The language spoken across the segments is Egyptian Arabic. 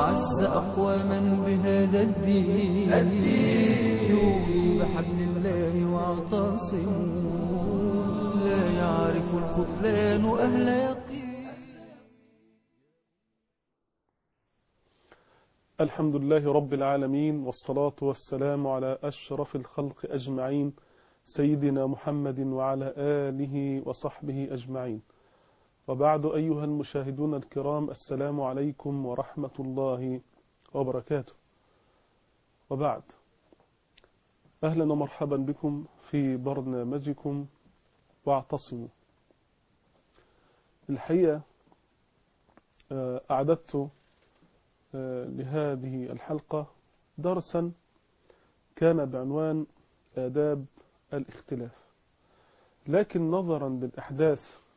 وأعز أقواما بهذا الدين يوموا بحبل الله واعتصموا لا يعرف الخذلان أهل يقين الحمد لله رب العالمين والصلاة والسلام على أشرف الخلق أجمعين سيدنا محمد وعلى آله وصحبه أجمعين وبعد أيها المشاهدون الكرام السلام عليكم ورحمة الله وبركاته وبعد أهلا ومرحبا بكم في برنامجكم واعتصموا الحقيقة أعددت لهذه الحلقة درسا كان بعنوان آداب الاختلاف لكن نظرا للأحداث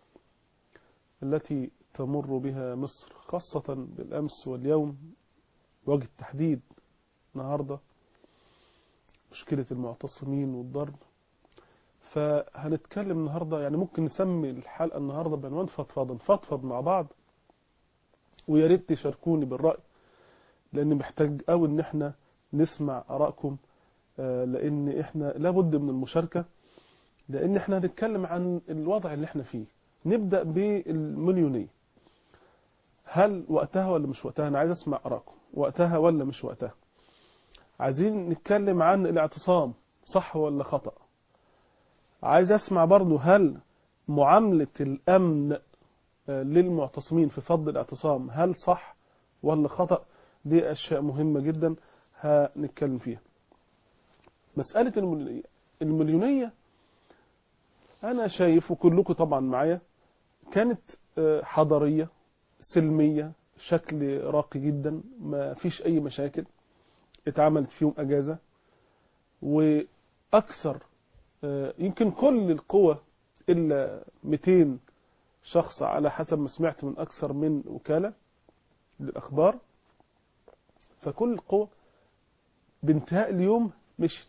التي تمر بها مصر خاصة بالأمس واليوم وجه التحديد النهاردة مشكلة المعتصمين والضرب فهنتكلم النهاردة يعني ممكن نسمي الحلقة النهاردة بعنوان فضفض نفضفض مع بعض ويا ريت تشاركوني بالرأي لأن محتاج أوي إن احنا نسمع آرائكم لأن احنا لابد من المشاركة لأن احنا هنتكلم عن الوضع اللي احنا فيه نبدأ بالمليونية هل وقتها ولا مش وقتها أنا عايز أسمع آرائكم وقتها ولا مش وقتها عايزين نتكلم عن الاعتصام صح ولا خطأ عايز أسمع برضو هل معاملة الأمن للمعتصمين في فضل الاعتصام هل صح ولا خطأ دي أشياء مهمة جدا هنتكلم فيها مسألة المليونية أنا شايف وكلكم طبعا معايا كانت حضارية سلمية شكل راقي جدا ما فيش أي مشاكل اتعملت فيهم أجازة وأكثر يمكن كل القوى إلا 200 شخص على حسب ما سمعت من أكثر من وكالة للأخبار فكل القوى بانتهاء اليوم مشت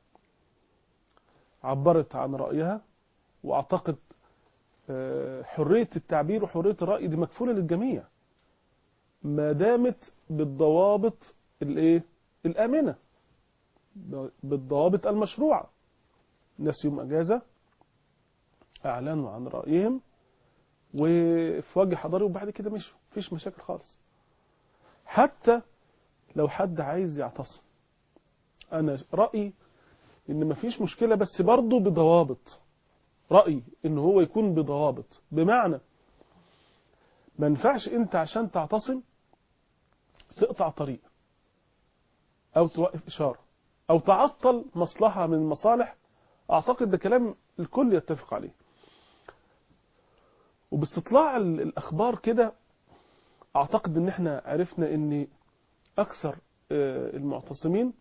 عبرت عن رأيها وأعتقد حرية التعبير وحرية الرأي دي مكفولة للجميع ما دامت بالضوابط الايه الآمنة بالضوابط المشروعة ناس يوم أجازة أعلنوا عن رأيهم وفي وجه حضاري وبعد كده مشوا مفيش مشاكل خالص حتى لو حد عايز يعتصم أنا رأيي إن مفيش مشكلة بس برضه بضوابط رأيي إن هو يكون بضوابط بمعنى ما ينفعش أنت عشان تعتصم تقطع طريق أو توقف إشارة أو تعطل مصلحة من المصالح أعتقد ده كلام الكل يتفق عليه وباستطلاع الأخبار كده أعتقد إن إحنا عرفنا إن أكثر المعتصمين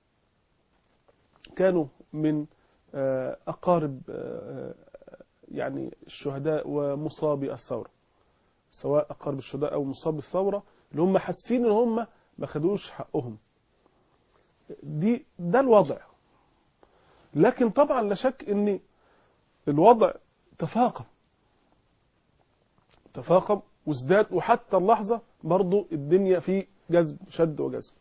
كانوا من أقارب يعني الشهداء ومصابي الثورة سواء أقارب الشهداء أو مصابي الثورة اللي هم حاسين إن هم ما خدوش حقهم دي ده الوضع لكن طبعا لا شك إن الوضع تفاقم تفاقم وازداد وحتى اللحظة برضو الدنيا في جذب شد وجذب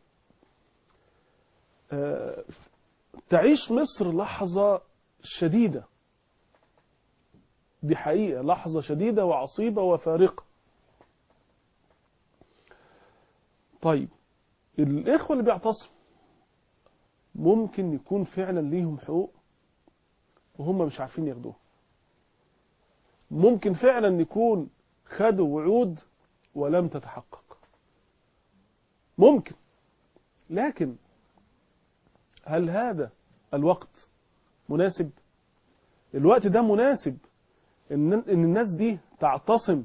تعيش مصر لحظة شديدة دي حقيقة لحظة شديدة وعصيبة وفارقة طيب الإخوة اللي بيعتصموا ممكن يكون فعلا ليهم حقوق وهم مش عارفين ياخدوها ممكن فعلا يكون خدوا وعود ولم تتحقق ممكن لكن هل هذا الوقت مناسب الوقت ده مناسب ان ان الناس دي تعتصم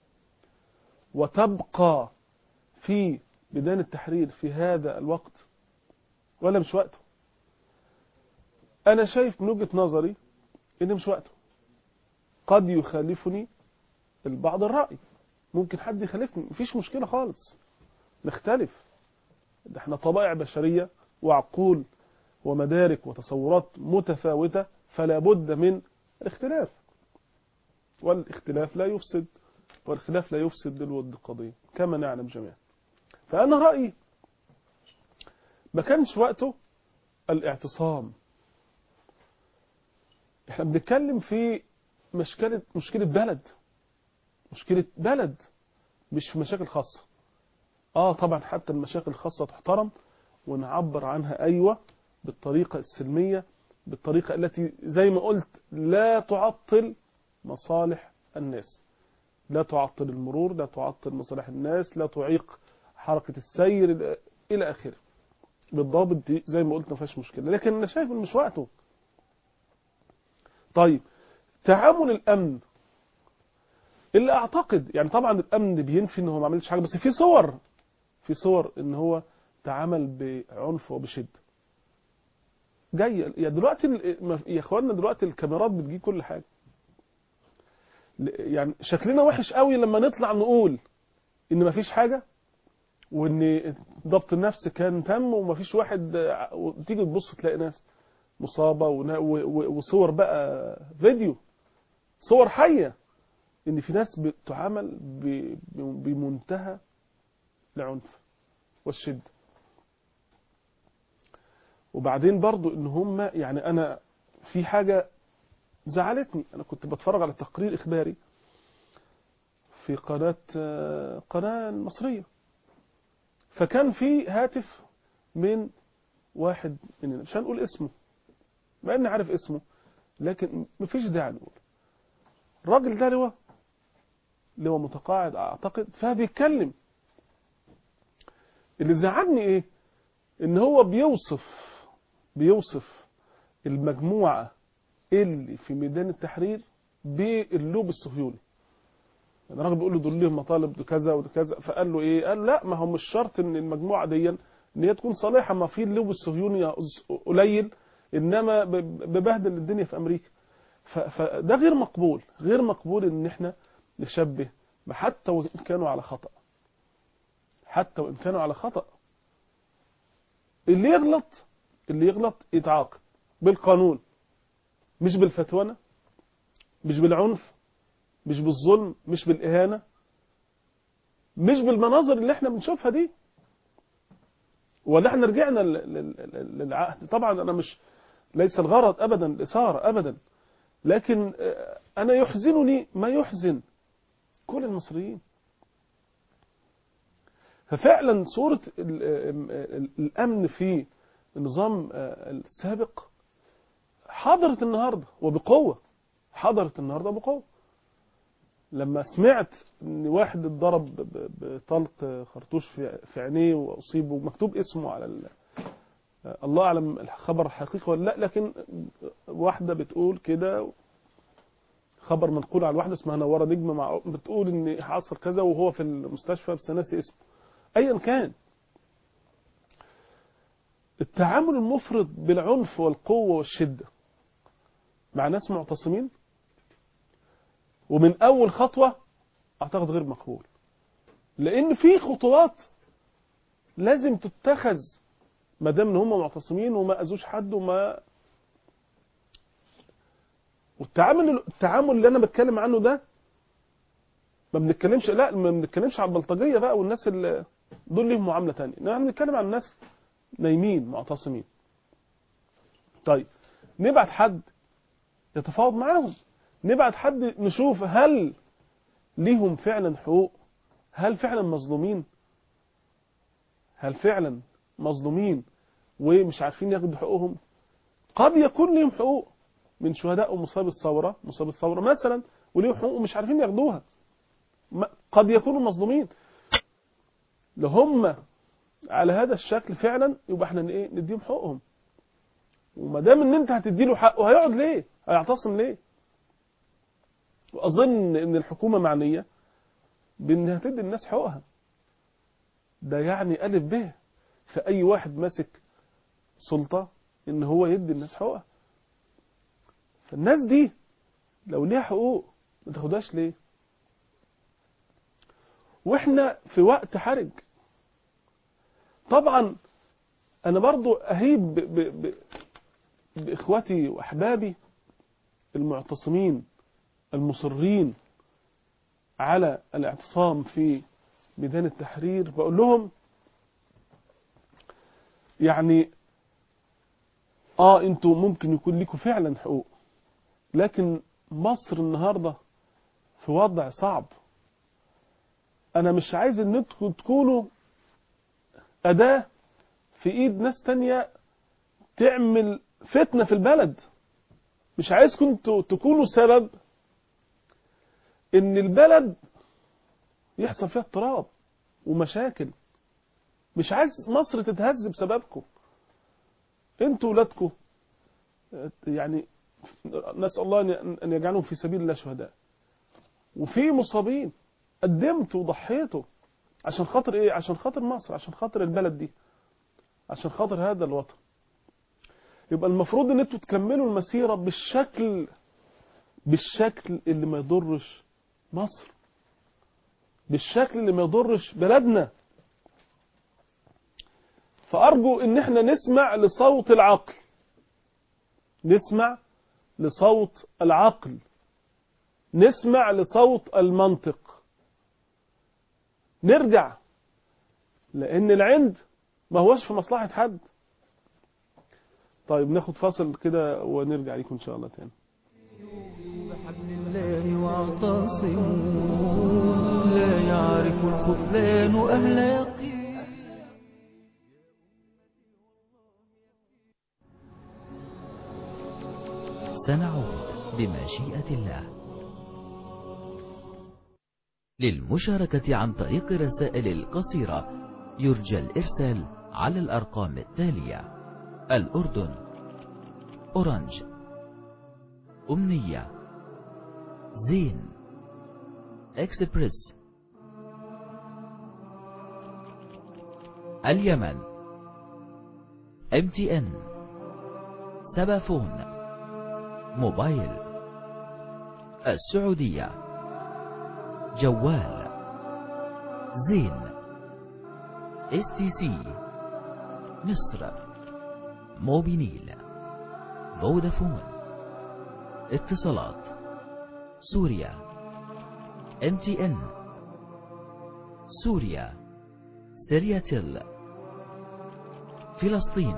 وتبقى في ميدان التحرير في هذا الوقت ولا مش وقته انا شايف من وجهة نظري ان مش وقته قد يخالفني البعض الرأي ممكن حد يخالفني مفيش مشكلة خالص نختلف ده احنا طبائع بشرية وعقول ومدارك وتصورات متفاوتة فلا بد من الاختلاف والاختلاف لا يفسد والخلاف لا يفسد للود قضية كما نعلم جميعا فأنا رأيي ما كانش وقته الاعتصام احنا بنتكلم في مشكلة مشكلة بلد مشكلة بلد مش في مشاكل خاصة اه طبعا حتى المشاكل الخاصة تحترم ونعبر عنها ايوه بالطريقة السلمية بالطريقة التي زي ما قلت لا تعطل مصالح الناس لا تعطل المرور لا تعطل مصالح الناس لا تعيق حركة السير إلى آخره بالضابط دي زي ما قلت ما فيهاش مشكلة لكن أنا شايف إن مش وقته طيب تعامل الأمن اللي أعتقد يعني طبعا الأمن بينفي إن هو ما عملش حاجة بس في صور في صور إن هو تعامل بعنف وبشدة جاي يعني دلوقتي يا اخوانا دلوقتي الكاميرات بتجيب كل حاجه يعني شكلنا وحش قوي لما نطلع نقول ان مفيش حاجه وان ضبط النفس كان تم ومفيش واحد تيجي تبص تلاقي ناس مصابه وصور بقى فيديو صور حيه ان في ناس بتعامل بمنتهى العنف والشده وبعدين برضو ان هم يعني انا في حاجة زعلتني انا كنت بتفرج على تقرير اخباري في قناة قناة مصرية فكان في هاتف من واحد مننا مش هنقول اسمه مع اني عارف اسمه لكن مفيش داعي نقول الراجل ده لواء لواء متقاعد اعتقد فبيتكلم اللي زعلني ايه ان هو بيوصف بيوصف المجموعة اللي في ميدان التحرير باللوب الصهيوني يعني الراجل بيقول له دول ليهم مطالب كذا وكذا فقال له ايه قال له لا ما هو مش شرط ان المجموعة دي ان هي تكون صالحة ما في اللوب الصهيوني قليل انما ببهدل الدنيا في امريكا فده غير مقبول غير مقبول ان احنا نشبه حتى وان كانوا على خطأ حتى وان كانوا على خطأ اللي يغلط اللي يغلط يتعاقب بالقانون مش بالفتوانة مش بالعنف مش بالظلم مش بالإهانة مش بالمناظر اللي احنا بنشوفها دي ولا احنا رجعنا للعهد طبعا انا مش ليس الغرض ابدا الاثاره ابدا لكن انا يحزنني ما يحزن كل المصريين ففعلا صورة الأمن في النظام السابق حضرت النهاردة وبقوة حضرت النهاردة بقوة لما سمعت ان واحد اتضرب بطلق خرطوش في عينيه واصيب ومكتوب اسمه على الله اعلم الخبر حقيقي ولا لا لكن واحده بتقول كده خبر منقول على واحده اسمها نوره نجمه مع بتقول ان حصل كذا وهو في المستشفى بس ناسي اسمه ايا كان التعامل المفرط بالعنف والقوه والشده مع ناس معتصمين ومن اول خطوه اعتقد غير مقبول لان في خطوات لازم تتخذ ما دام ان هم معتصمين وما اذوش حد وما والتعامل التعامل اللي انا بتكلم عنه ده ما بنتكلمش لا ما بنتكلمش على البلطجيه بقى والناس اللي دول ليهم معامله ثانيه احنا بنتكلم عن الناس نايمين معتصمين طيب نبعت حد يتفاوض معاهم نبعت حد نشوف هل ليهم فعلا حقوق هل فعلا مظلومين هل فعلا مظلومين ومش عارفين ياخدوا حقوقهم قد يكون ليهم حقوق من شهداء مصاب الثورة مصاب الثورة مثلا وليهم حقوق ومش عارفين ياخدوها قد يكونوا مظلومين لو هم على هذا الشكل فعلا يبقى احنا ايه نديهم حقوقهم وما دام ان انت هتدي له حقه هيقعد ليه هيعتصم ليه واظن ان الحكومه معنيه بانها تدي الناس حقوقها ده يعني الف به في اي واحد ماسك سلطه ان هو يدي الناس حقوقها فالناس دي لو ليها حقوق ما تاخدهاش ليه واحنا في وقت حرج طبعا انا برضو اهيب ب ب ب باخواتي واحبابي المعتصمين المصرين على الاعتصام في ميدان التحرير بقول لهم يعني اه انتوا ممكن يكون لكم فعلا حقوق لكن مصر النهاردة في وضع صعب انا مش عايز ان انتوا تكونوا اداة في ايد ناس تانية تعمل فتنة في البلد مش عايزكم انتوا تكونوا سبب ان البلد يحصل فيها اضطراب ومشاكل مش عايز مصر تتهز بسببكم انتوا ولادكم يعني نسأل الله أن يجعلهم في سبيل الله شهداء وفي مصابين قدمتوا وضحيتوا عشان خاطر ايه عشان خاطر مصر عشان خاطر البلد دي عشان خاطر هذا الوطن يبقى المفروض ان انتوا تكملوا المسيرة بالشكل بالشكل اللي ما يضرش مصر بالشكل اللي ما يضرش بلدنا فأرجو ان احنا نسمع لصوت العقل نسمع لصوت العقل نسمع لصوت المنطق نرجع لان العند ما هوش في مصلحة حد طيب ناخد فاصل كده ونرجع لكم ان شاء الله تاني بحبل الله واعتصموا لا يعرف الخذلان أهل يقين سنعود بمشيئة الله للمشاركة عن طريق الرسائل القصيرة يرجى الإرسال على الأرقام التالية الأردن أورنج أمنية زين إكسبريس اليمن ام تي ان سبافون موبايل السعودية جوال زين اس تي سي مصر موبينيل فودافون اتصالات سوريا ام تي ان سوريا سرياتيل فلسطين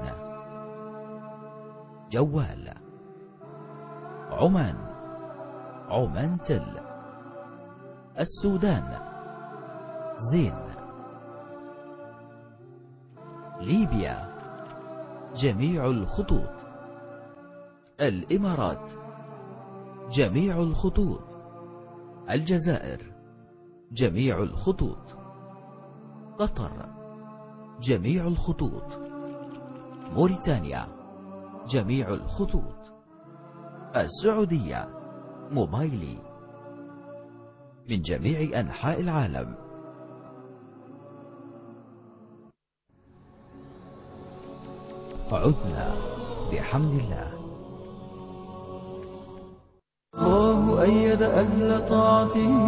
جوال عمان عمان تل السودان زين ليبيا جميع الخطوط الإمارات جميع الخطوط الجزائر جميع الخطوط قطر جميع الخطوط موريتانيا جميع الخطوط السعودية موبايلي من جميع أنحاء العالم عدنا بحمد الله الله أيد أهل طاعته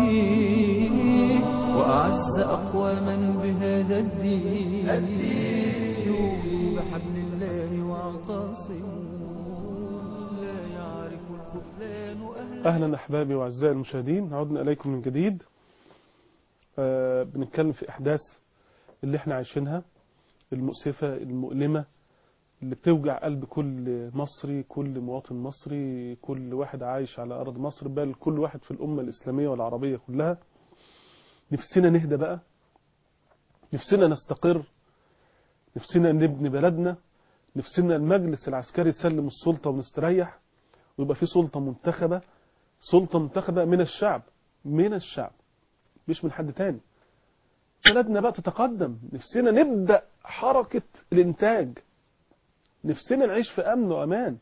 وأعز أقواما بهذا الدين الدين بحبل الله واعتصموا لا يعرف الخذلان أهل أهلا أحبابي وأعزائي المشاهدين عدنا إليكم من جديد آه بنتكلم في أحداث اللي احنا عايشينها المؤسفة المؤلمة اللي بتوجع قلب كل مصري كل مواطن مصري كل واحد عايش على أرض مصر بل كل واحد في الأمة الإسلامية والعربية كلها نفسنا نهدى بقى نفسنا نستقر نفسنا نبني بلدنا نفسنا المجلس العسكري يسلم السلطة ونستريح ويبقى في سلطة منتخبة سلطة منتخبة من الشعب من الشعب مش من حد تاني بلدنا بقى تتقدم نفسنا نبدأ حركة الإنتاج نفسنا نعيش في أمن وأمان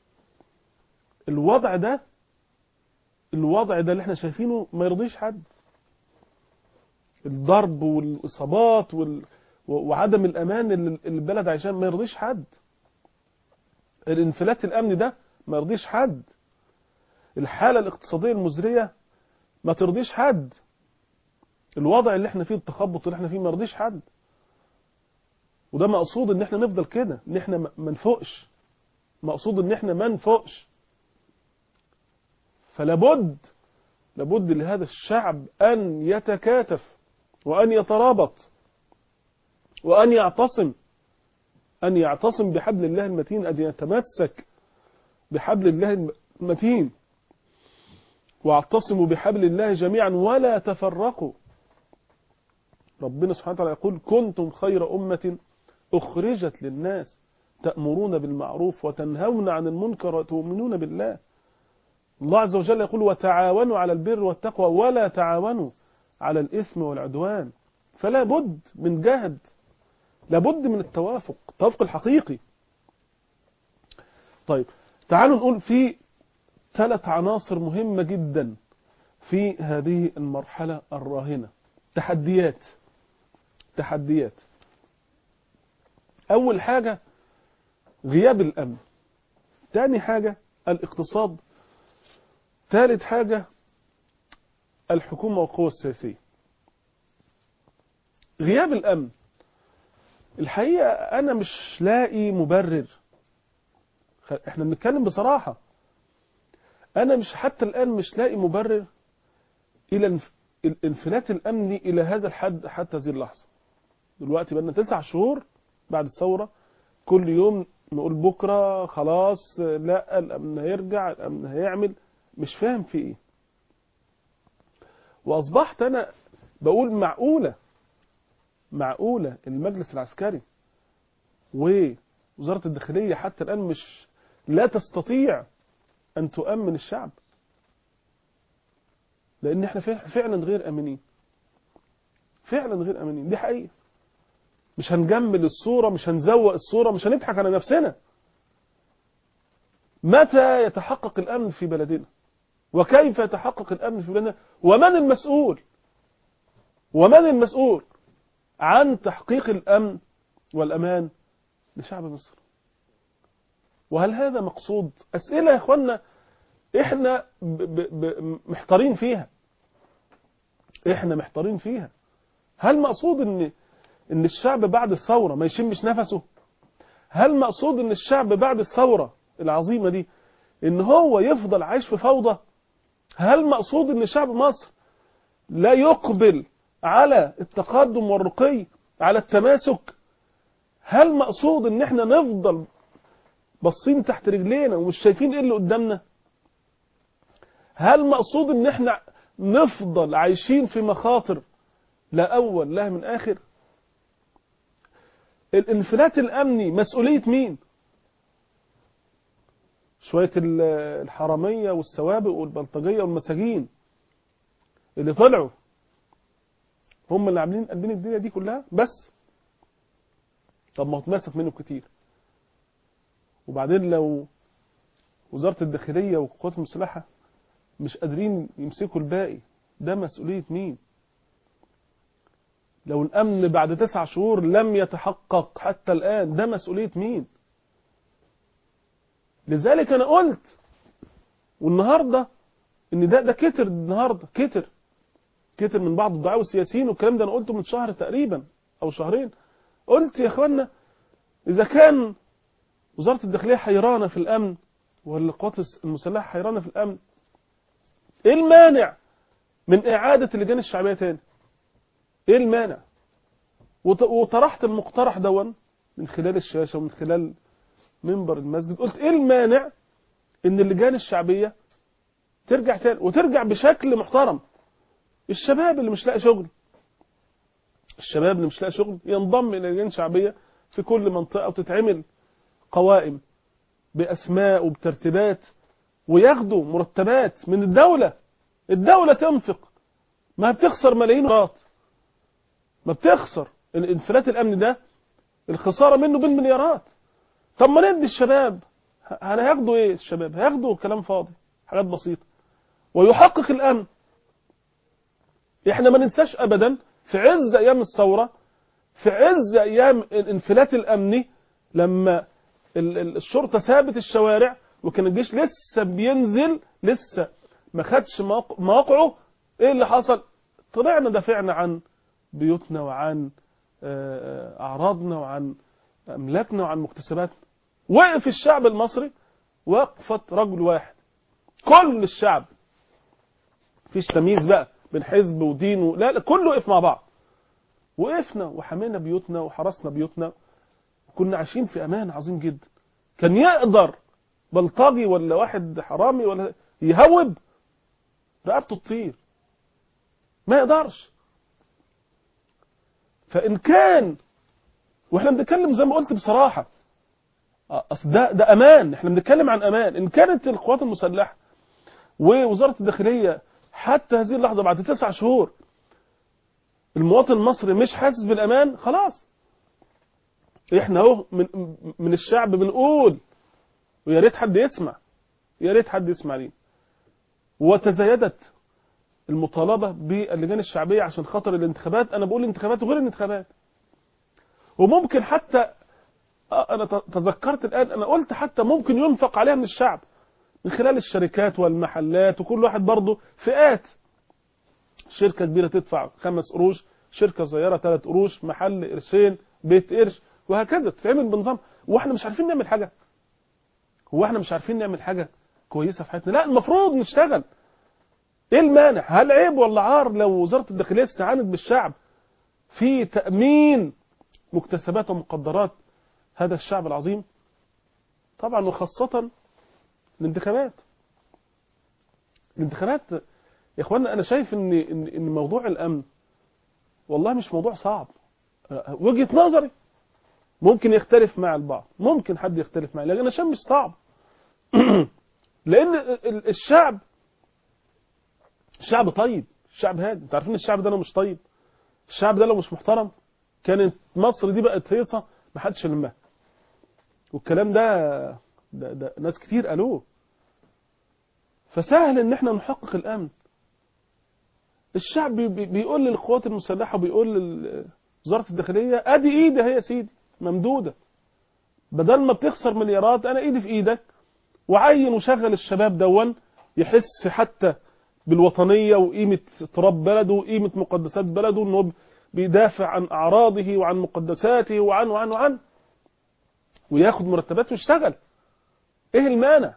الوضع ده الوضع ده اللي احنا شايفينه ما يرضيش حد الضرب والإصابات وال... وعدم الأمان اللي البلد عايشاه ما يرضيش حد الانفلات الأمني ده ما يرضيش حد الحالة الاقتصادية المزرية ما ترضيش حد الوضع اللي احنا فيه التخبط اللي احنا فيه ما يرضيش حد وده مقصود ان احنا نفضل كده ان احنا ما نفوقش مقصود ان احنا ما نفوقش فلابد لابد لهذا الشعب ان يتكاتف وان يترابط وان يعتصم أن يعتصم بحبل الله المتين أن يتمسك بحبل الله المتين واعتصموا بحبل الله جميعا ولا تفرقوا ربنا سبحانه وتعالى يقول كنتم خير أمة أخرجت للناس تأمرون بالمعروف وتنهون عن المنكر وتؤمنون بالله الله عز وجل يقول وتعاونوا على البر والتقوى ولا تعاونوا على الإثم والعدوان فلا بد من جهد لابد من التوافق التوافق الحقيقي طيب تعالوا نقول في ثلاث عناصر مهمة جدا في هذه المرحلة الراهنة تحديات تحديات أول حاجة غياب الأمن تاني حاجة الاقتصاد ثالث حاجة الحكومة والقوى السياسية غياب الأمن الحقيقة أنا مش لاقي مبرر احنا بنتكلم بصراحة أنا مش حتى الآن مش لاقي مبرر إلى الانفلات الأمني إلى هذا الحد حتى هذه اللحظة دلوقتي بقى تسع شهور بعد الثورة كل يوم نقول بكرة خلاص لا الأمن هيرجع الأمن هيعمل مش فاهم في إيه وأصبحت أنا بقول معقولة معقولة المجلس العسكري ووزارة الداخلية حتى الآن مش لا تستطيع أن تؤمن الشعب لأن احنا فعلا غير أمنين فعلا غير أمنين دي حقيقة مش هنجمل الصورة مش هنزوق الصورة مش هنضحك على نفسنا متى يتحقق الأمن في بلدنا وكيف يتحقق الأمن في بلدنا ومن المسؤول ومن المسؤول عن تحقيق الأمن والأمان لشعب مصر وهل هذا مقصود أسئلة يا أخوانا إحنا ب ب ب محتارين فيها إحنا محتارين فيها هل مقصود إن إن الشعب بعد الثورة ما يشمش نفسه هل مقصود إن الشعب بعد الثورة العظيمة دي إن هو يفضل عايش في فوضى هل مقصود إن شعب مصر لا يقبل على التقدم والرقي على التماسك هل مقصود ان احنا نفضل باصين تحت رجلينا ومش شايفين ايه اللي قدامنا هل مقصود ان احنا نفضل عايشين في مخاطر لا اول لا من اخر الانفلات الامني مسؤولية مين شوية الحرامية والسوابق والبلطجية والمساجين اللي طلعوا هم اللي عاملين قلبين الدنيا دي كلها بس طب ما هو اتمسك منه كتير وبعدين لو وزارة الداخلية والقوات المسلحة مش قادرين يمسكوا الباقي ده مسؤولية مين لو الأمن بعد تسع شهور لم يتحقق حتى الآن ده مسؤولية مين لذلك أنا قلت والنهاردة إن ده ده كتر النهاردة كتر كتر من بعض الدعاء والسياسيين والكلام ده أنا قلته من شهر تقريبا أو شهرين قلت يا إخوانا إذا كان وزارة الداخلية حيرانة في الأمن والقوات المسلحة حيرانة في الأمن إيه المانع من إعادة اللجان الشعبية تاني إيه المانع وطرحت المقترح دون من خلال الشاشة ومن خلال منبر المسجد قلت إيه المانع إن اللجان الشعبية ترجع تاني وترجع بشكل محترم الشباب اللي مش لاقي شغل الشباب اللي مش لاقي شغل ينضم إلى لجان شعبية في كل منطقة وتتعمل قوائم بأسماء وبترتيبات وياخدوا مرتبات من الدولة الدولة تنفق ما بتخسر ملايين مرات ما بتخسر الانفلات الأمن ده الخسارة منه بالمليارات طب ما ندي الشباب هياخدوا ايه الشباب هياخدوا كلام فاضي حاجات بسيطة ويحقق الأمن احنا ما ننساش أبدا في عز أيام الثورة في عز أيام الانفلات الأمني لما الشرطة سابت الشوارع وكان الجيش لسه بينزل لسه ما خدش مواقعه ايه اللي حصل طلعنا دافعنا عن بيوتنا وعن أعراضنا وعن أملاكنا وعن مكتسباتنا وقف الشعب المصري وقفة رجل واحد كل الشعب فيش تمييز بقى بين حزب ودين و... لا, لا كله وقف مع بعض وقفنا وحمينا بيوتنا وحرسنا بيوتنا كنا عايشين في امان عظيم جدا كان يقدر بلطجي ولا واحد حرامي ولا يهوب رقبته تطير ما يقدرش فان كان واحنا بنتكلم زي ما قلت بصراحه اصل ده ده امان احنا بنتكلم عن امان ان كانت القوات المسلحه ووزاره الداخليه حتى هذه اللحظه بعد تسع شهور المواطن المصري مش حاسس بالامان خلاص احنا اهو من من الشعب بنقول ويا ريت حد يسمع يا ريت حد يسمع لينا وتزايدت المطالبه باللجان الشعبيه عشان خاطر الانتخابات انا بقول انتخابات وغير الانتخابات وممكن حتى انا تذكرت الان انا قلت حتى ممكن ينفق عليها من الشعب من خلال الشركات والمحلات وكل واحد برضه فئات شركة كبيرة تدفع خمس قروش شركة صغيرة ثلاث قروش محل قرشين بيت قرش وهكذا تتعمل بنظام واحنا مش عارفين نعمل حاجة هو احنا مش عارفين نعمل حاجة كويسة في حياتنا لا المفروض نشتغل ايه المانع هل عيب ولا عار لو وزارة الداخلية استعانت بالشعب في تأمين مكتسبات ومقدرات هذا الشعب العظيم طبعا وخاصة الانتخابات الانتخابات يا اخوانا انا شايف ان ان ان موضوع الامن والله مش موضوع صعب وجهة نظري ممكن يختلف مع البعض ممكن حد يختلف معي لكن انا شايف مش صعب لان الشعب الشعب طيب الشعب هادي انتوا عارفين الشعب ده لو مش طيب الشعب ده لو مش محترم كانت مصر دي بقت هيصه ما حدش يلمها والكلام ده, ده, ده ناس كتير قالوه فسهل ان احنا نحقق الامن الشعب بيقول للقوات المسلحه وبيقول لوزاره الداخليه ادي ايدي هي يا سيدي ممدوده بدل ما بتخسر مليارات انا ايدي في ايدك وعين وشغل الشباب دون يحس حتى بالوطنيه وقيمه تراب بلده وقيمه مقدسات بلده انه بيدافع عن اعراضه وعن مقدساته وعن وعن وعن وياخد مرتبات ويشتغل ايه المانع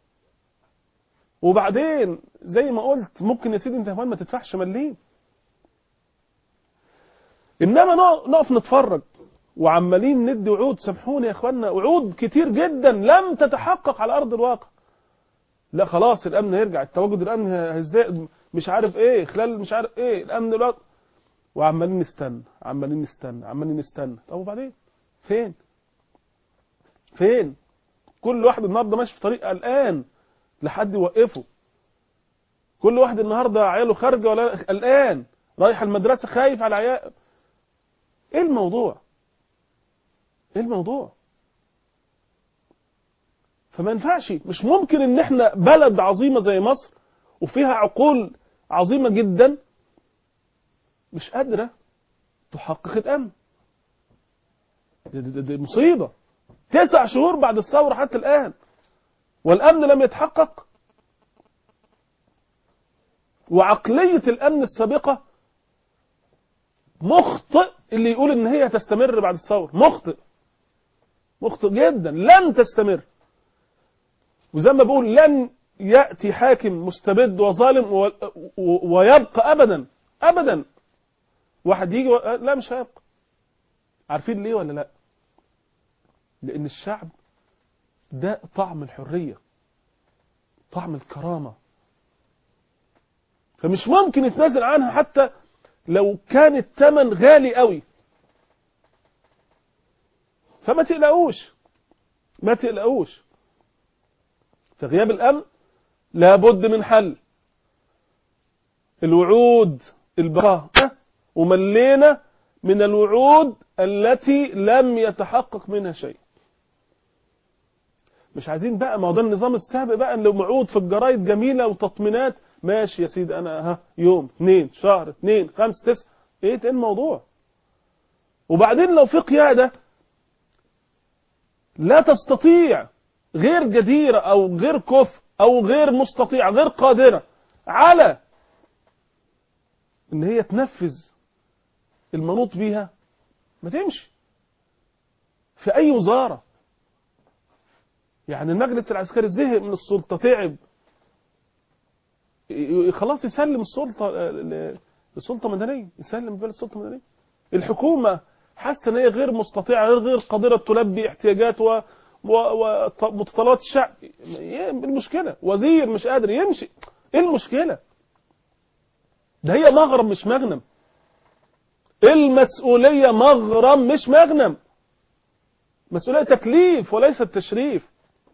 وبعدين زي ما قلت ممكن يا سيدي انت كمان ما تدفعش مليم انما نقف نتفرج وعمالين ندي وعود سامحوني يا اخوانا وعود كتير جدا لم تتحقق على ارض الواقع لا خلاص الامن هيرجع التواجد الامن هيزداد مش عارف ايه خلال مش عارف ايه الامن الوقت وعمالين نستنى عمالين نستنى عمالين نستنى طب وبعدين فين فين كل واحد النهارده ماشي في طريق قلقان لحد يوقفه كل واحد النهارده عياله خارجه ولا قلقان رايح المدرسه خايف على عيال ايه الموضوع ايه الموضوع فما ينفعش مش ممكن ان احنا بلد عظيمه زي مصر وفيها عقول عظيمه جدا مش قادره تحقق الامن دي, دي, دي مصيبه تسع شهور بعد الثوره حتى الان والامن لم يتحقق وعقليه الامن السابقه مخطئ اللي يقول ان هي تستمر بعد الثوره مخطئ مخطئ جدا لن تستمر وزي ما بقول لن ياتي حاكم مستبد وظالم ويبقى ابدا ابدا واحد يجي و... لا مش هيبقى عارفين ليه ولا لا لان الشعب ده طعم الحريه طعم الكرامه فمش ممكن يتنازل عنها حتى لو كان الثمن غالي قوي فما تقلقوش ما تقلقوش في غياب الامن لابد من حل الوعود البقاء وملينا من الوعود التي لم يتحقق منها شيء مش عايزين بقى ما هو ده النظام السابق بقى اللي موعود في الجرايد جميله وتطمينات ماشي يا سيدي انا ها يوم اثنين شهر اثنين خمس تسع ايه ايه الموضوع وبعدين لو في قياده لا تستطيع غير جديره او غير كفء او غير مستطيع غير قادره على ان هي تنفذ المنوط بيها ما تمشي في اي وزاره يعني المجلس العسكري زهق من السلطه تعب خلاص يسلم السلطه لسلطه مدنيه يسلم بلد سلطه مدنيه الحكومه حاسه ان هي غير مستطيعه غير غير قادره تلبي احتياجات و ومتطلبات الشعب ايه المشكله وزير مش قادر يمشي ايه المشكله ده هي مغرم مش مغنم المسؤوليه مغرم مش مغنم مسؤوليه تكليف وليس التشريف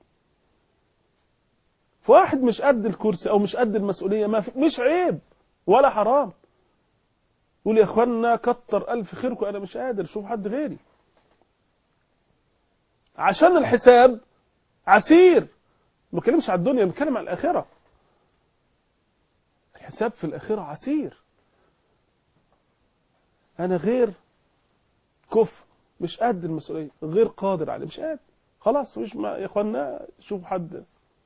فواحد مش قد الكرسي او مش قد المسؤوليه ما في مش عيب ولا حرام يقول يا اخوانا كتر الف خيركم انا مش قادر شوف حد غيري عشان الحساب عسير ما بتكلمش على الدنيا بتكلم على الاخره الحساب في الاخره عسير انا غير كف مش قد المسؤوليه غير قادر عليه مش قادر خلاص مش ما يا اخوانا شوف حد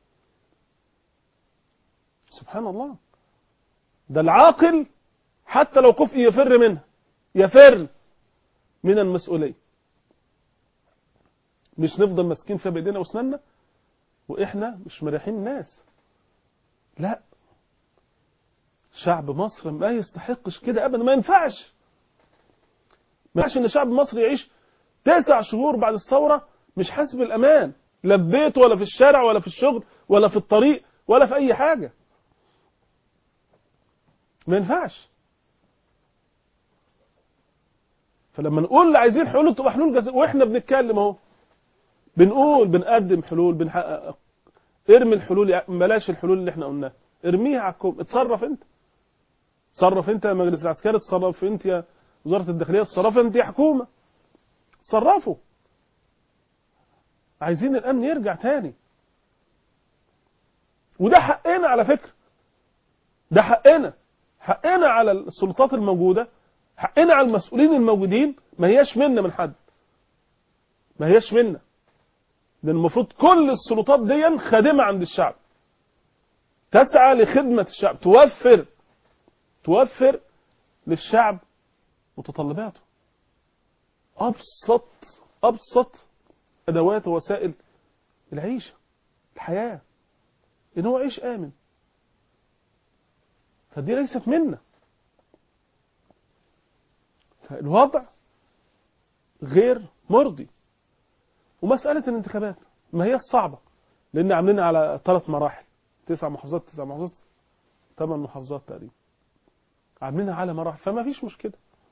سبحان الله ده العاقل حتى لو كفء يفر منها يفر من المسؤولية مش نفضل ماسكين فيها بايدينا واسناننا واحنا مش مريحين الناس لا شعب مصر ما يستحقش كده ابدا ما ينفعش ما ينفعش ان شعب مصر يعيش تسع شهور بعد الثورة مش حاسس بالامان لا في بيته ولا في الشارع ولا في الشغل ولا في الطريق ولا في اي حاجة ما ينفعش فلما نقول عايزين حلول تبقى حلول جز... واحنا بنتكلم اهو بنقول بنقدم حلول بنحقق ارمي الحلول يا- بلاش الحلول اللي احنا قلناها ارميها على الكوم اتصرف انت تصرف انت يا مجلس العسكري تصرف انت يا وزارة الداخلية تصرف انت يا حكومة تصرفوا عايزين الامن يرجع تاني وده حقنا على فكرة ده حقنا حقنا على السلطات الموجودة حقنا على المسؤولين الموجودين ما هياش منا من حد ما هياش منا لان المفروض كل السلطات دي خادمة عند الشعب تسعى لخدمة الشعب توفر توفر للشعب متطلباته أبسط أبسط أدوات ووسائل العيشة الحياة إن هو عيش آمن فدي ليست منا فالوضع غير مرضي ومسألة الانتخابات ما هي الصعبة لأن عاملين على ثلاث مراحل تسع محافظات تسع محافظات ثمان محافظات تقريبا عاملينها على مراحل فما فيش مشكلة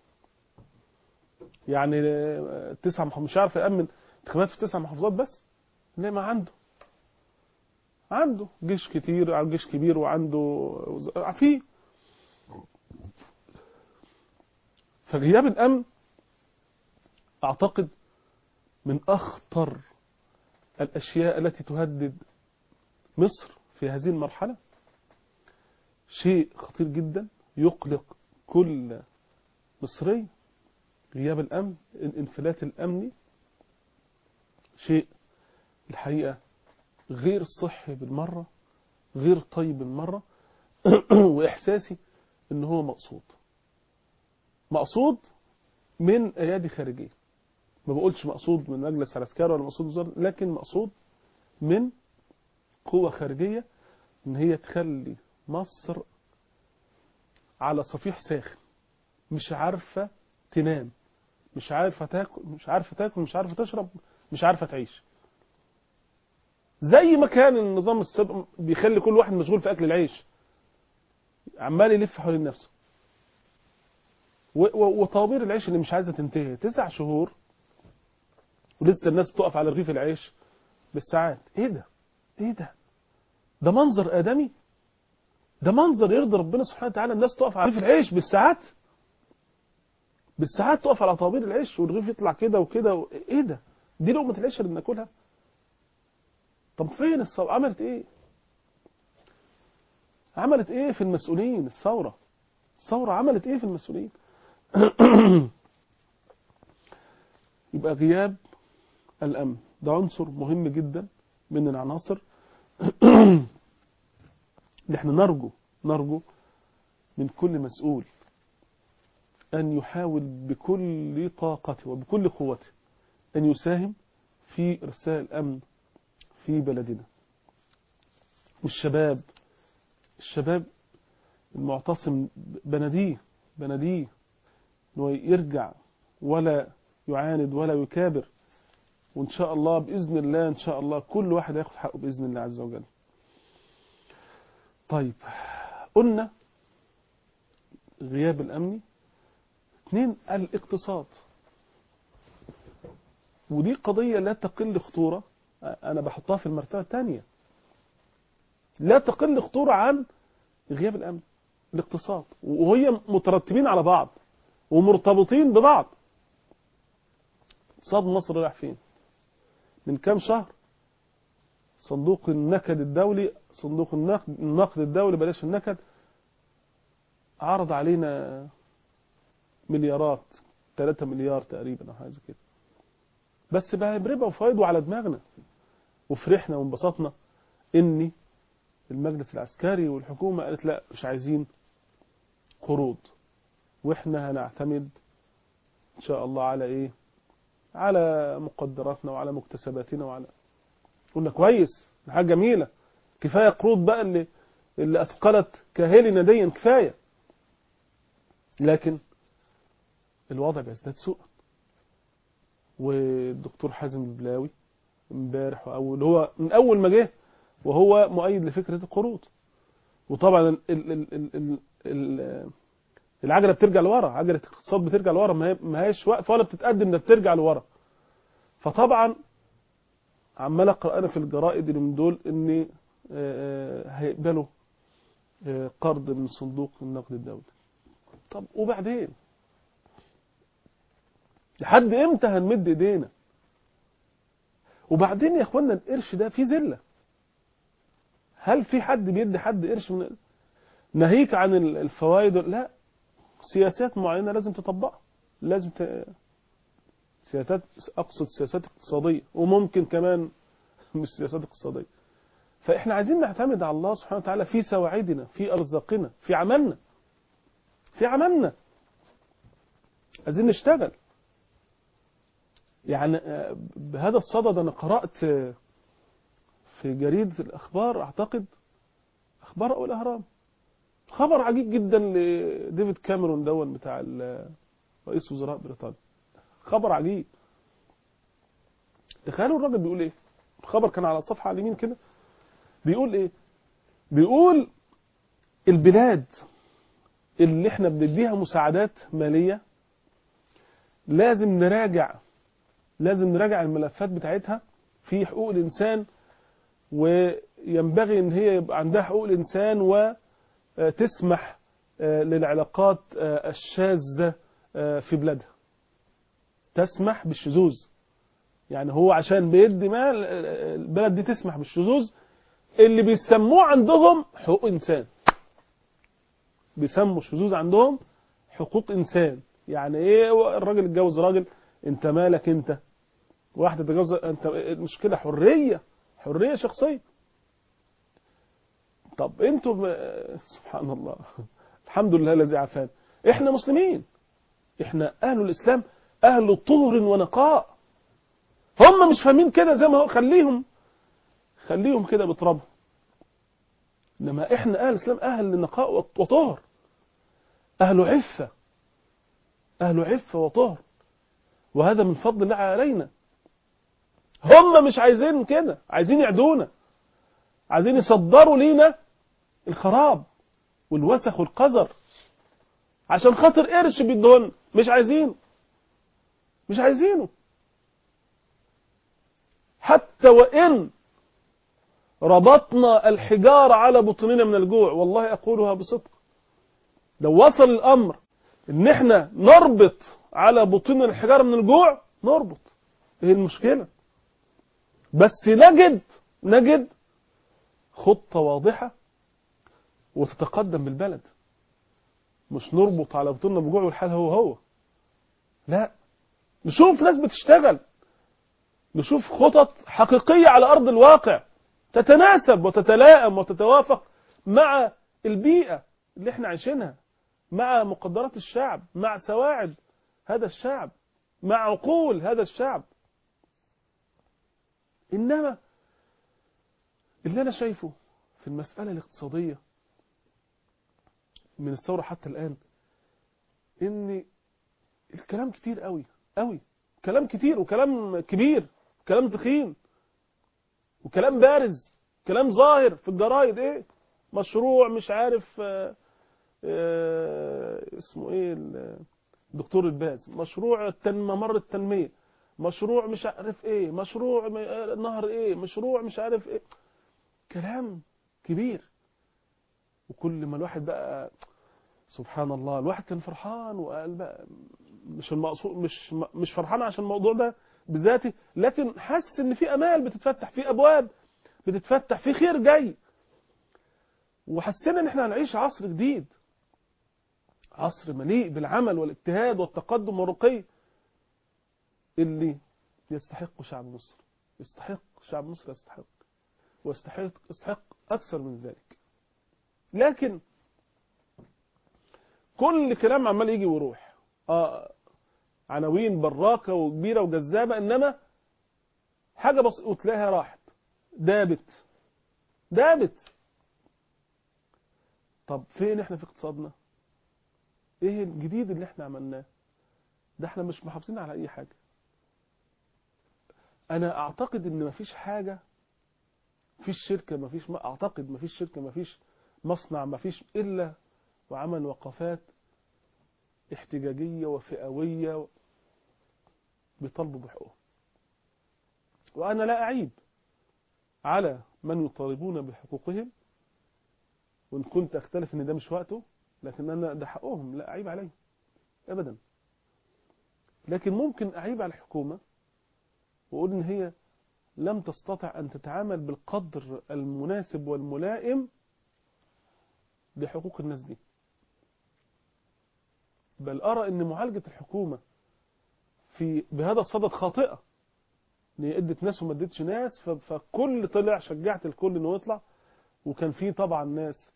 يعني آه، تسع محافظات مش عارف يأمن انتخابات في تسع محافظات بس ليه ما عنده عنده جيش كتير عنده جيش كبير وعنده وز- في فغياب الأمن أعتقد من أخطر الأشياء التي تهدد مصر في هذه المرحلة شيء خطير جدا يقلق كل مصري غياب الأمن الانفلات الأمني شيء الحقيقة غير صحي بالمرة غير طيب بالمرة وإحساسي إن هو مقصود مقصود من أيادي خارجية ما بقولش مقصود من مجلس العسكري ولا مقصود وزارة لكن مقصود من قوة خارجية إن هي تخلي مصر على صفيح ساخن مش عارفة تنام مش عارفة تاكل مش عارفة تاكل مش عارفة تشرب مش عارفة تعيش زي ما كان النظام السابق بيخلي كل واحد مشغول في أكل العيش عمال يلف حوالين نفسه و- و- وطوابير العيش اللي مش عايزة تنتهي تسع شهور ولسه الناس بتقف على رغيف العيش بالساعات ايه ده ايه ده ده منظر آدمي ده منظر يرضي ربنا سبحانه وتعالى الناس تقف على رغيف العيش بالساعات بالساعات تقف على طوابير العيش والرغيف يطلع كده وكده و... ايه ده دي لقمة العيش اللي بناكلها طب فين الثورة عملت ايه عملت ايه في المسؤولين الثورة الثورة عملت ايه في المسؤولين يبقى غياب الأمن ده عنصر مهم جدا من العناصر اللي احنا نرجو نرجو من كل مسؤول أن يحاول بكل طاقته وبكل قوته أن يساهم في إرسال الأمن في بلدنا والشباب الشباب المعتصم بناديه بناديه انه يرجع ولا يعاند ولا يكابر وإن شاء الله بإذن الله إن شاء الله كل واحد هياخد حقه بإذن الله عز وجل طيب قلنا غياب الأمني اثنين الاقتصاد ودي قضية لا تقل خطورة أنا بحطها في المرتبة الثانية لا تقل خطورة عن غياب الأمن الاقتصاد وهي مترتبين على بعض ومرتبطين ببعض اقتصاد مصر رايح فين من كام شهر صندوق النكد الدولي صندوق النقد, النقد الدولي بلاش النكد عرض علينا مليارات 3 مليار تقريبا او حاجه زي كده بس بقى بربا وفايد وعلى دماغنا وفرحنا وانبسطنا ان المجلس العسكري والحكومه قالت لا مش عايزين قروض واحنا هنعتمد ان شاء الله على ايه على مقدراتنا وعلى مكتسباتنا وعلى قلنا كويس دي حاجه جميله كفايه قروض بقى اللي اللي اثقلت كاهلنا ديا كفايه لكن الوضع بيزداد سوءا والدكتور حازم البلاوي امبارح او اللي هو من اول ما جه وهو مؤيد لفكره القروض وطبعا ال ال ال ال ال ال العجله بترجع لورا عجله الاقتصاد بترجع لورا ما هي- ما هيش واقفه ولا بتتقدم ده بترجع لورا فطبعا عمال اقرا انا في الجرائد اللي من دول ان آه، آه، هيقبلوا آه، قرض من صندوق النقد الدولي طب وبعدين لحد امتى هنمد ايدينا وبعدين يا اخوانا القرش ده فيه ذله هل في حد بيدي حد قرش من ناهيك عن ال- الفوائد لا سياسات معينه لازم تطبقها لازم ت... سياسات اقصد سياسات اقتصاديه وممكن كمان مش سياسات اقتصاديه فاحنا عايزين نعتمد على الله سبحانه وتعالى في سواعدنا في ارزاقنا في عملنا في عملنا عايزين نشتغل يعني آه، بهذا الصدد انا قرات آه، في جريده الاخبار اعتقد اخبار او الاهرام خبر عجيب جدا لديفيد كاميرون دون بتاع ال- رئيس وزراء بريطانيا خبر عجيب تخيلوا الراجل بيقول ايه الخبر كان على الصفحه على اليمين كده بيقول ايه بيقول البلاد اللي احنا بنديها مساعدات ماليه لازم نراجع لازم نراجع الملفات بتاعتها في حقوق الانسان وينبغي ان هي يبقى عندها حقوق الانسان وتسمح للعلاقات آه، الشاذة آه، في بلادها تسمح بالشذوذ يعني هو عشان بيدي مال آه، البلد دي تسمح بالشذوذ اللي بيسموه عندهم حقوق انسان بيسموا الشذوذ عندهم حقوق انسان يعني ايه الراجل اتجوز راجل انت مالك انت واحده تتجوز انت المشكله حريه حريه شخصيه طب انتوا ب- سبحان الله الحمد لله الذي عافانا احنا مسلمين احنا اهل الاسلام اهل طهر ونقاء هم مش فاهمين كده زي ما هو خليهم خليهم كده بتربوا انما احنا اهل الاسلام اهل نقاء وطهر اهل عفه اهل عفه وطهر وهذا من فضل الله علينا هم مش عايزين كده عايزين يعدونا عايزين يصدروا لينا الخراب والوسخ والقذر عشان خاطر قرش بيدهن مش عايزينه مش عايزينه حتى وإن ربطنا الحجار على بطوننا من الجوع والله أقولها بصدق لو وصل الأمر إن إحنا نربط على بطوننا الحجار من الجوع نربط إيه المشكلة بس نجد نجد خطة واضحة وتتقدم بالبلد مش نربط على بطوننا بجوع والحال هو هو لا نشوف ناس بتشتغل نشوف خطط حقيقية على أرض الواقع تتناسب وتتلائم وتتوافق مع البيئة اللي احنا عايشينها مع مقدرات الشعب مع سواعد هذا الشعب مع عقول هذا الشعب إنما اللي أنا شايفه في المسألة الاقتصادية من الثورة حتى الآن إن الكلام كتير قوي قوي كلام كتير وكلام كبير كلام تخين وكلام بارز كلام ظاهر في الجرايد ايه مشروع مش عارف آه، آه، اسمه ايه ال- الدكتور الباز مشروع التن ممر التنمية مشروع مش عارف ايه مشروع م- آه، نهر ايه مشروع مش عارف ايه كلام كبير وكل ما الواحد بقى سبحان الله الواحد كان فرحان وقال بقى مش المقصود مش مش فرحان عشان الموضوع ده بذاته لكن حاسس ان في امال بتتفتح في ابواب بتتفتح في خير جاي وحسينا ان احنا هنعيش عصر جديد عصر مليء بالعمل والاجتهاد والتقدم والرقي اللي يستحق شعب مصر يستحق شعب مصر يستحق ويستحق يستحق اكثر من ذلك لكن كل كلام عمال يجي ويروح اه عناوين براقه وكبيره وجذابه انما حاجه بسيطه وتلاقيها راحت دابت دابت طب فين احنا في اقتصادنا ايه الجديد اللي احنا عملناه ده احنا مش محافظين على اي حاجه انا اعتقد ان مفيش حاجه مفيش شركه مفيش اعتقد مفيش شركه مفيش مصنع مفيش الا وعمل وقفات احتجاجيه وفئويه بيطالبوا بحقوقهم وانا لا اعيب على من يطالبون بحقوقهم وان كنت اختلف ان ده مش وقته لكن انا ده حقهم لا اعيب عليه ابدا لكن ممكن اعيب على الحكومه واقول ان هي لم تستطع ان تتعامل بالقدر المناسب والملائم لحقوق الناس دي بل ارى ان معالجه الحكومه في بهذا الصدد خاطئه ان هي ادت ناس وما ادتش ناس ف- فكل طلع شجعت الكل انه يطلع وكان في طبعا ناس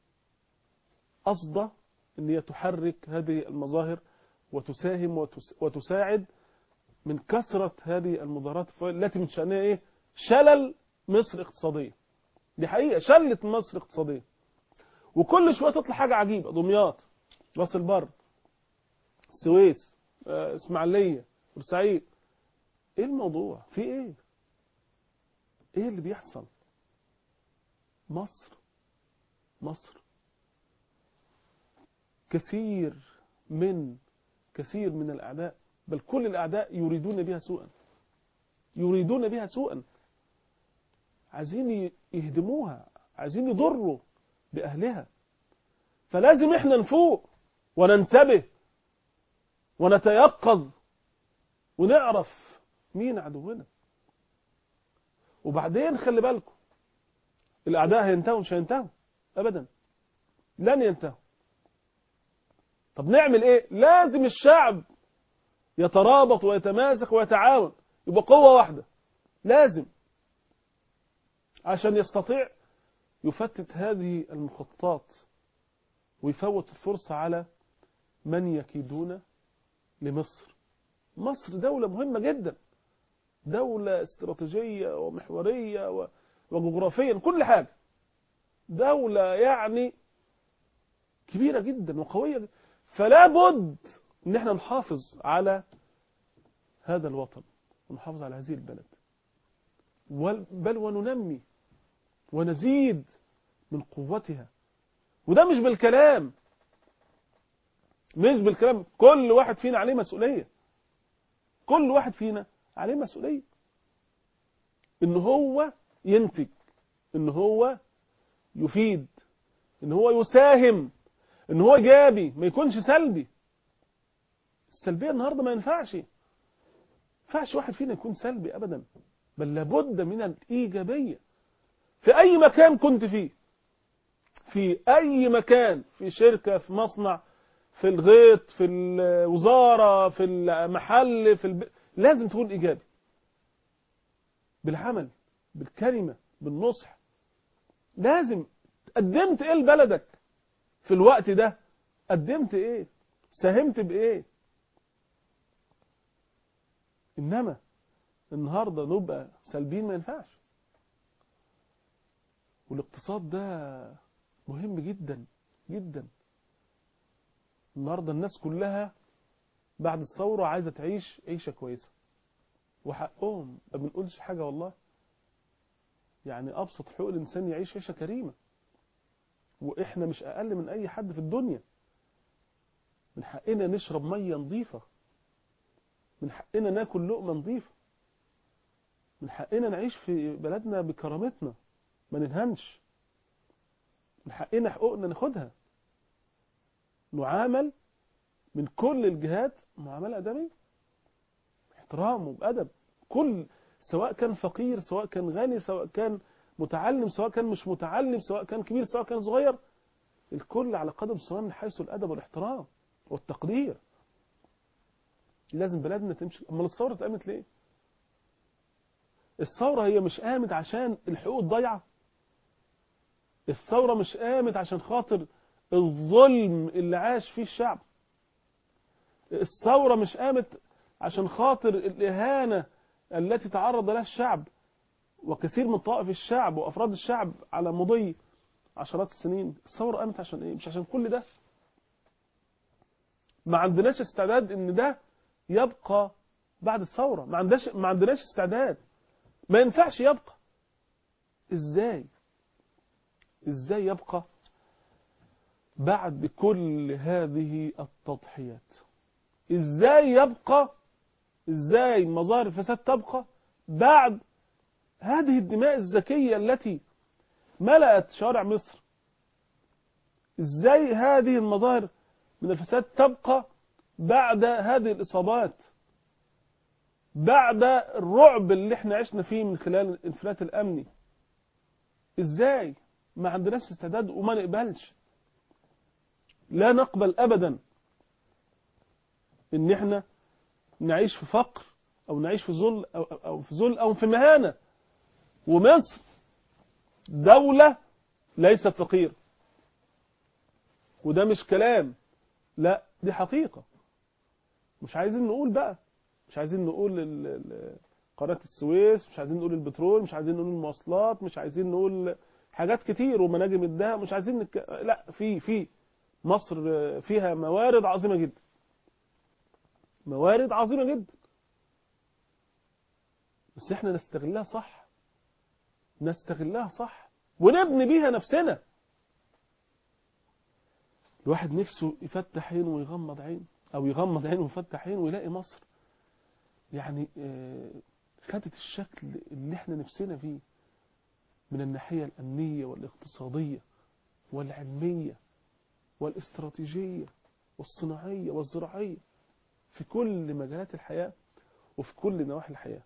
قصده ان هي تحرك هذه المظاهر وتساهم وتس وتساعد من كثرة هذه المظاهرات التي من شأنها ايه شلل مصر اقتصاديا دي حقيقة شلت مصر اقتصاديا وكل شوية تطلع حاجة عجيبة دمياط راس البر السويس آه، اسماعيلية بورسعيد ايه الموضوع في ايه ايه اللي بيحصل مصر مصر كثير من كثير من الأعداء بل كل الأعداء يريدون بها سوءا يريدون بها سوءا عايزين يهدموها عايزين يضروا بأهلها فلازم احنا نفوق وننتبه ونتيقظ ونعرف مين عدونا وبعدين خلي بالكم الأعداء هينتهوا مش هينتهوا أبدا لن ينتهوا طب نعمل ايه لازم الشعب يترابط ويتماسك ويتعاون يبقى قوة واحدة لازم عشان يستطيع يفتت هذه المخططات ويفوت الفرصة على من يكيدون لمصر مصر دولة مهمة جدا دولة استراتيجية ومحورية و- وجغرافيا كل حاجة دولة يعني كبيرة جدا وقوية جدا. فلا بد ان احنا نحافظ على هذا الوطن ونحافظ على هذه البلد وال- بل وننمي ونزيد من قوتها وده مش بالكلام مش بالكلام كل واحد فينا عليه مسؤولية كل واحد فينا عليه مسؤولية ان هو ينتج ان هو يفيد ان هو يساهم ان هو ايجابي ما يكونش سلبي السلبيه النهارده ما ينفعش ما ينفعش واحد فينا يكون سلبي ابدا بل لابد من الايجابيه في اي مكان كنت فيه في اي مكان في شركه في مصنع في الغيط في الوزاره في المحل في الب... لازم تكون ايجابي بالعمل بالكلمه بالنصح لازم قدمت ايه لبلدك في الوقت ده قدمت ايه ساهمت بايه انما النهارده نبقى سلبيين ما ينفعش والاقتصاد ده مهم جدا جدا النهارده الناس كلها بعد الثوره عايزه تعيش عيشه كويسه وحقهم ما بنقولش حاجة والله يعني أبسط حقوق الإنسان يعيش عيشة كريمة وإحنا مش أقل من أي حد في الدنيا من حقنا نشرب مية نظيفة من حقنا ناكل لقمة نظيفة من حقنا نعيش في بلدنا بكرامتنا ما ننهنش من حقنا حقوقنا ناخدها نعامل من كل الجهات معاملة أدمية احترام وبأدب كل سواء كان فقير سواء كان غني سواء كان متعلم سواء كان مش متعلم سواء كان كبير سواء كان صغير الكل على قدم سواء من حيث الأدب والاحترام والتقدير لازم بلدنا تمشي أمال الثورة اتقامت ليه الثورة هي مش قامت عشان الحقوق الضايعة الثورة مش قامت عشان خاطر الظلم اللي عاش فيه الشعب الثورة مش قامت عشان خاطر الإهانة التي تعرض لها الشعب وكثير من طوائف الشعب وأفراد الشعب على مضي عشرات السنين الثورة قامت عشان إيه؟ مش عشان كل ده ما عندناش استعداد إن ده يبقى بعد الثورة ما عندناش ما عندناش استعداد ما ينفعش يبقى إزاي إزاي يبقى بعد كل هذه التضحيات إزاي يبقى إزاي مظاهر الفساد تبقى بعد هذه الدماء الزكية التي ملأت شوارع مصر إزاي هذه المظاهر من الفساد تبقى بعد هذه الإصابات بعد الرعب اللي احنا عشنا فيه من خلال الانفلات الأمني إزاي ما عندناش استعداد وما نقبلش لا نقبل أبدا إن احنا نعيش في فقر أو نعيش في ذل أو, أو في ذل أو في مهانة ومصر دولة ليست فقيرة وده مش كلام لا دي حقيقة مش عايزين نقول بقى مش عايزين نقول ال- ال- قناة السويس مش عايزين نقول البترول مش عايزين نقول المواصلات مش عايزين نقول حاجات كتير ومناجم الدهب مش عايزين نك... لا في في مصر فيها موارد عظيمة جدا موارد عظيمة جدا بس احنا نستغلها صح نستغلها صح ونبني بيها نفسنا الواحد نفسه يفتح عينه ويغمض عين او يغمض عينه ويفتح عينه ويلاقي مصر يعني آه، خدت الشكل اللي احنا نفسنا فيه من الناحية الأمنية والاقتصادية والعلمية والاستراتيجية والصناعية والزراعية في كل مجالات الحياة وفي كل نواحي الحياة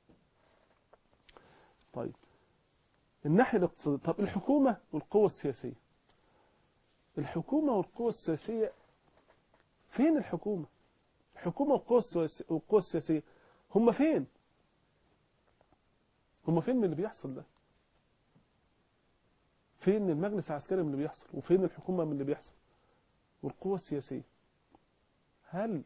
طيب الناحية الاقتصادية طب الحكومة والقوة السياسية الحكومة والقوة السياسية فين الحكومة الحكومة والقوة السياسية, والقوة السياسية هم فين هم فين من اللي بيحصل ده فين المجلس العسكري من اللي بيحصل وفين الحكومة من اللي بيحصل والقوة السياسية هل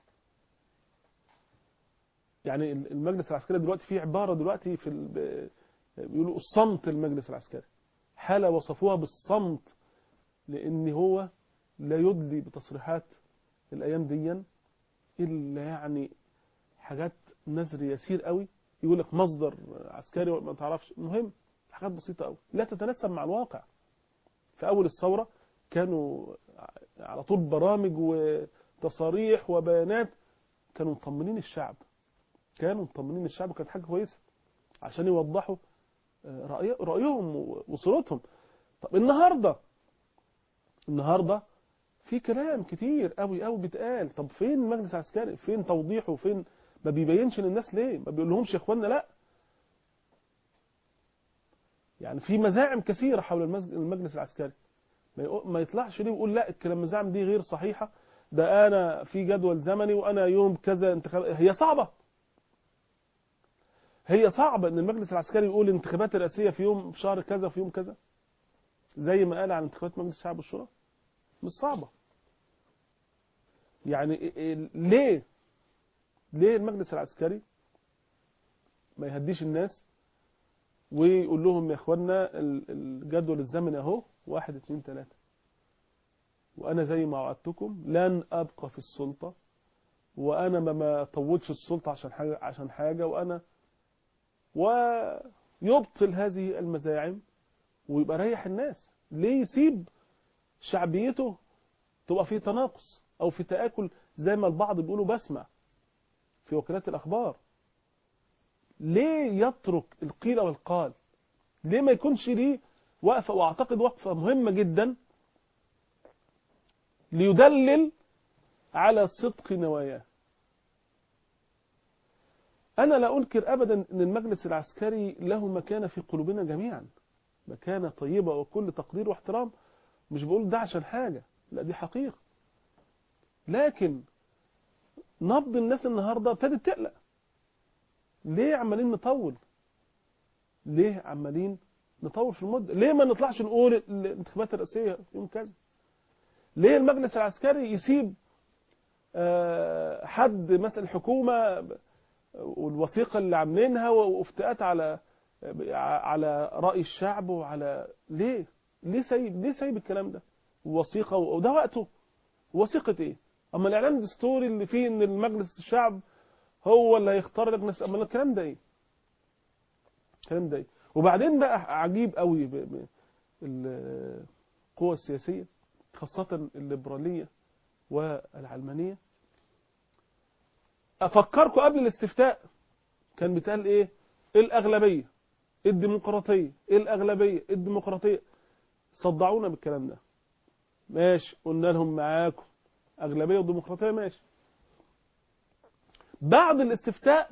يعني المجلس العسكري دلوقتي في عبارة دلوقتي في ال- بيقولوا الصمت المجلس العسكري حالة وصفوها بالصمت لأن هو لا يدلي بتصريحات الأيام ديا إلا يعني حاجات نذر يسير قوي يقول لك مصدر عسكري ما تعرفش المهم حاجات بسيطة قوي لا تتناسب مع الواقع في أول الثورة كانوا على طول برامج وتصاريح وبيانات كانوا مطمنين الشعب كانوا مطمنين الشعب وكانت حاجة كويسة عشان يوضحوا آه، رأي- رأيهم وصورتهم طب النهاردة النهاردة في كلام كتير قوي قوي بيتقال طب فين المجلس العسكري فين توضيحه فين ما بيبينش للناس ليه ما بيقولهمش يا اخوانا لا يعني في مزاعم كثيرة حول المز- المجلس العسكري ما يقو- ما يطلعش ليه ويقول لا الكلام المزاعم دي غير صحيحة ده أنا في جدول زمني وأنا يوم كذا انتخاب هي صعبة هي صعبة إن المجلس العسكري يقول الانتخابات الرئاسية في يوم في شهر كذا في يوم كذا زي ما قال عن انتخابات مجلس الشعب والشورى مش صعبة يعني إيه- إيه- ليه ليه المجلس العسكري ما يهديش الناس ويقول لهم يا اخوانا ال- الجدول الزمني اهو واحد اتنين تلاتة وانا زي ما وعدتكم لن ابقى في السلطة وانا ما ما طولش السلطه عشان حاجه عشان حاجه وانا ويبطل هذه المزاعم ويبقى ريح الناس ليه يسيب شعبيته تبقى في تناقص او في تآكل زي ما البعض بيقولوا بسمع في وكالات الاخبار ليه يترك القيل والقال ليه ما يكونش ليه وقفة واعتقد وقفة مهمة جدا ليدلل على صدق نواياه أنا لا أنكر أبدا أن المجلس العسكري له مكانة في قلوبنا جميعا مكانة طيبة وكل تقدير واحترام مش بقول ده عشان حاجة لا دي حقيقة لكن نبض الناس النهاردة ابتدت تقلق ليه عمالين نطول ليه عمالين نطول في المدة ليه ما نطلعش نقول الانتخابات الرئاسية يوم كذا ليه المجلس العسكري يسيب آه، حد مثلا الحكومة والوثيقة اللي عاملينها وافتاءات على على رأي الشعب وعلى ليه ليه سايب ليه سايب الكلام ده وثيقة وده وقته وثيقة ايه اما الاعلان الدستوري اللي فيه ان المجلس الشعب هو اللي هيختار لجنة اما الكلام ده ايه الكلام ده ايه وبعدين بقى عجيب قوي ب- ب- القوى السياسية خاصة الليبرالية والعلمانية أفكركم قبل الاستفتاء كان بيتقال إيه الأغلبية الديمقراطية الأغلبية الديمقراطية صدعونا بالكلام ده ماشي قلنا لهم معاكم أغلبية وديمقراطية ماشي بعد الاستفتاء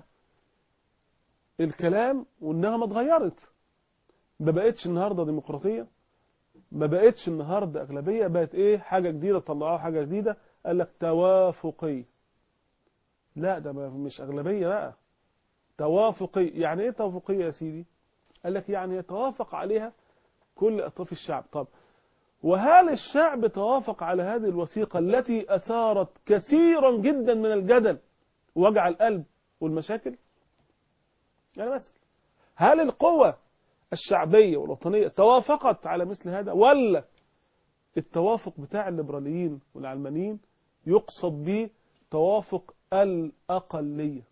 الكلام وإنها اتغيرت ما بقتش النهاردة ديمقراطية ما بقتش النهاردة أغلبية بقت إيه حاجة جديدة طلعوها حاجة جديدة قال لك توافقي لا ده ما- مش أغلبية بقى توافقي يعني إيه توافقية يا سيدي قال لك يعني يتوافق عليها كل أطراف الشعب طب وهل الشعب توافق على هذه الوثيقة التي أثارت كثيرا جدا من الجدل ووجع القلب والمشاكل يعني مثلا هل القوة الشعبية والوطنية توافقت على مثل هذا ولا التوافق بتاع الليبراليين والعلمانيين يقصد به توافق الأقلية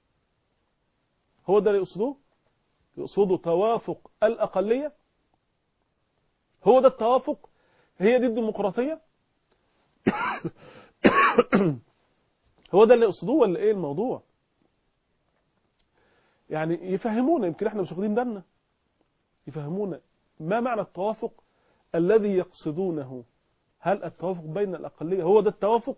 هو ده اللي يقصدوه يقصدوا توافق الأقلية هو ده التوافق هي دي الديمقراطية هو ده اللي يقصدوه ولا ايه الموضوع يعني يفهمونا يمكن احنا مش واخدين بالنا يفهمونا ما معنى التوافق الذي يقصدونه هل التوافق بين الأقلية هو ده التوافق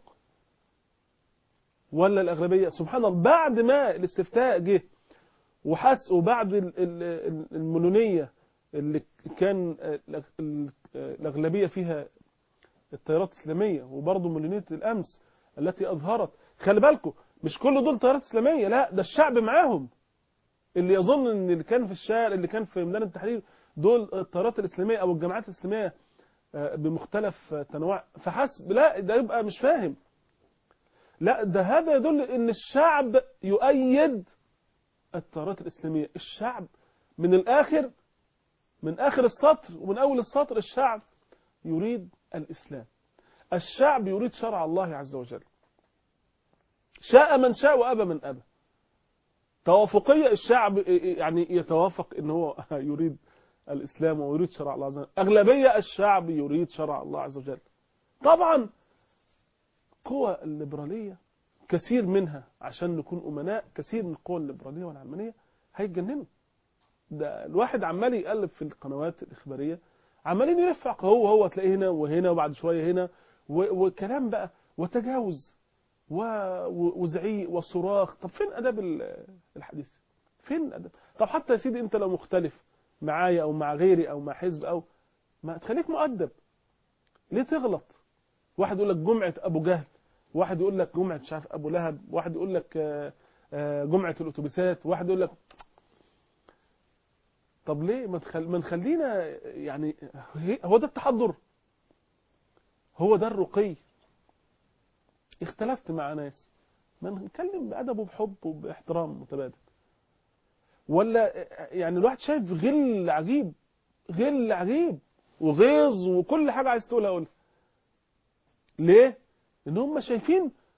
ولا الأغلبية سبحان الله بعد ما الاستفتاء جه وحس وبعد ال- ال- ال- الملونية اللي كان ال- ال- الأغلبية فيها التيارات الإسلامية وبرضه مليونية الأمس التي أظهرت خلي بالكم مش كل دول تيارات إسلامية لا ده الشعب معاهم اللي يظن ان اللي كان في الشارع اللي كان في ميدان التحرير دول التيارات الإسلامية أو الجماعات الإسلامية آه، بمختلف آه، تنوع فحسب لا ده يبقى مش فاهم لا ده هذا يدل ان الشعب يؤيد التيارات الإسلامية الشعب من الآخر من آخر السطر ومن أول السطر الشعب يريد الإسلام الشعب يريد شرع الله عز وجل شاء من شاء وأبى من أبى توافقية الشعب يعني يتوافق ان هو يريد الإسلام ويريد شرع الله عز وجل أغلبية الشعب يريد شرع الله عز وجل طبعا قوى الليبرالية كثير منها عشان نكون أمناء كثير من القوى الليبرالية والعلمانية هيتجننوا ده الواحد عمال يقلب في القنوات الإخبارية عمالين يلفق هو هو تلاقيه هنا وهنا وبعد شوية هنا و- وكلام بقى وتجاوز و- و- وزعيق وصراخ طب فين أداب ال- الحديث فين أداب طب حتى يا سيدي أنت لو مختلف معايا أو مع غيري أو مع حزب أو ما تخليك مؤدب ليه تغلط واحد يقول لك جمعة أبو جهل واحد يقول لك جمعة مش عارف أبو لهب واحد يقول لك آه، آه، جمعة الأتوبيسات واحد يقول لك طب ليه ما تخل... ما نخلينا يعني هي- هو ده التحضر هو ده الرقي اختلفت مع ناس ما نتكلم بأدب وبحب وباحترام متبادل ولا يعني الواحد شايف غل عجيب غل عجيب وغيظ وكل حاجة عايز تقولها قولها ليه؟ لأن هم شايفين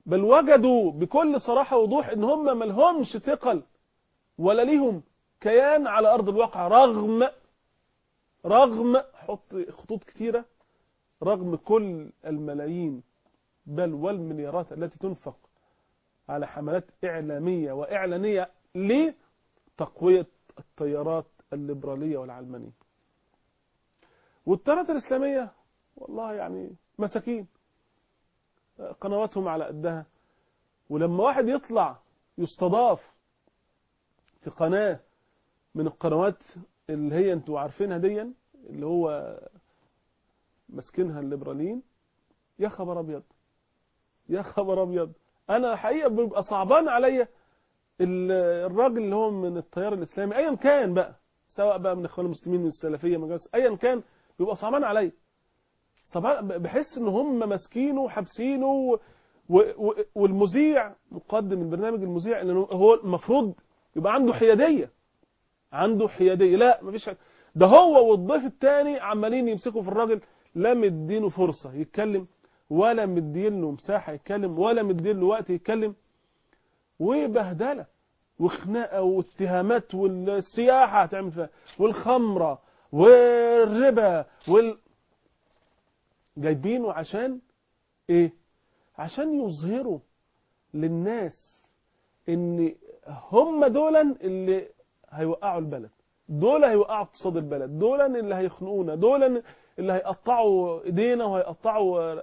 بل وجدوا بكل صراحة ووضوح ان هم ملهمش ثقل ولا ليهم كيان على ارض الواقع رغم رغم حط خطوط كتيرة رغم كل الملايين بل والمليارات التي تنفق على حملات إعلامية وإعلانية لتقوية التيارات الليبرالية والعلمانية والتيارات الإسلامية والله يعني مساكين قنواتهم على قدها ولما واحد يطلع يستضاف في قناة من القنوات اللي هي انتوا عارفينها ديا اللي هو ماسكينها الليبراليين يا خبر ابيض يا خبر ابيض انا حقيقه بيبقى صعبان عليا الراجل اللي هو من التيار الاسلامي ايا كان بقى سواء بقى من اخوان المسلمين من السلفيه من جاس ايا كان بيبقى صعبان عليا طبعا بحس ان هم ماسكينه وحابسينه و... و... والمذيع مقدم البرنامج المذيع ان هو المفروض يبقى عنده حياديه عنده حياديه لا مفيش حاجة. ده هو والضيف الثاني عمالين يمسكوا في الراجل لا مدينه فرصه يتكلم ولا مدينه مساحه يتكلم ولا مدينه وقت يتكلم وبهدله وخناقه واتهامات والسياحه هتعمل فيها والخمره والربا وال جايبينه عشان ايه عشان يظهروا للناس ان هم دولا اللي هيوقعوا البلد دول هيوقعوا اقتصاد البلد دول اللي هيخنقونا دول اللي هيقطعوا ايدينا وهيقطعوا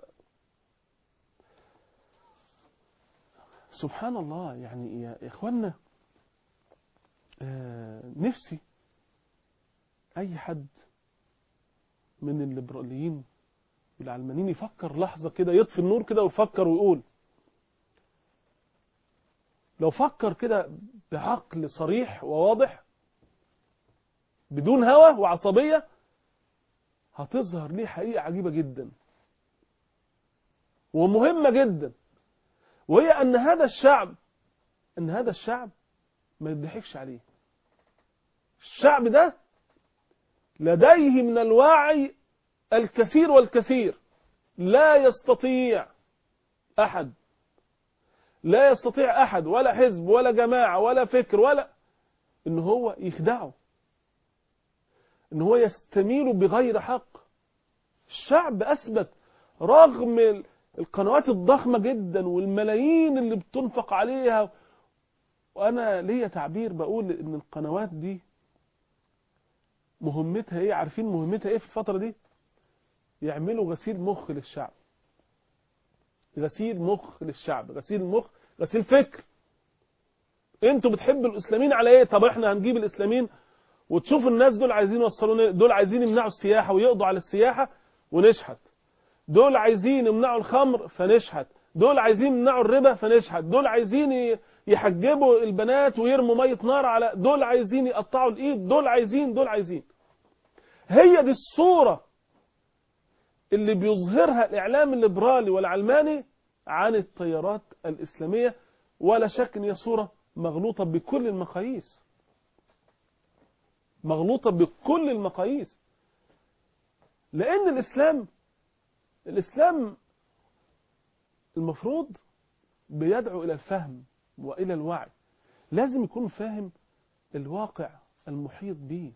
سبحان الله يعني يا اخوانا آه نفسي اي حد من الليبراليين والعلمانيين يفكر لحظة كده يطفي النور كده ويفكر ويقول لو فكر كده بعقل صريح وواضح بدون هوى وعصبية هتظهر ليه حقيقة عجيبة جدا ومهمة جدا وهي أن هذا الشعب أن هذا الشعب ما يضحكش عليه الشعب ده لديه من الوعي الكثير والكثير لا يستطيع أحد لا يستطيع أحد ولا حزب ولا جماعة ولا فكر ولا إن هو يخدعه إن هو يستميل بغير حق الشعب أثبت رغم القنوات الضخمة جدا والملايين اللي بتنفق عليها وأنا ليا تعبير بقول إن القنوات دي مهمتها إيه عارفين مهمتها إيه في الفترة دي يعملوا غسيل مخ للشعب غسيل مخ للشعب غسيل مخ غسيل فكر انتوا بتحبوا الاسلاميين على ايه طب احنا هنجيب الاسلاميين وتشوف الناس دول عايزين يوصلوا دول عايزين يمنعوا السياحه ويقضوا على السياحه ونشحت دول عايزين يمنعوا الخمر فنشحت دول عايزين يمنعوا الربا فنشحت دول عايزين يحجبوا البنات ويرموا ميه نار على دول عايزين يقطعوا الايد دول عايزين دول عايزين هي دي الصوره اللي بيظهرها الإعلام الليبرالي والعلماني عن التيارات الإسلامية ولا شك أن هي صورة مغلوطة بكل المقاييس مغلوطة بكل المقاييس لأن الإسلام الإسلام المفروض بيدعو إلى الفهم وإلى الوعي لازم يكون فاهم الواقع المحيط به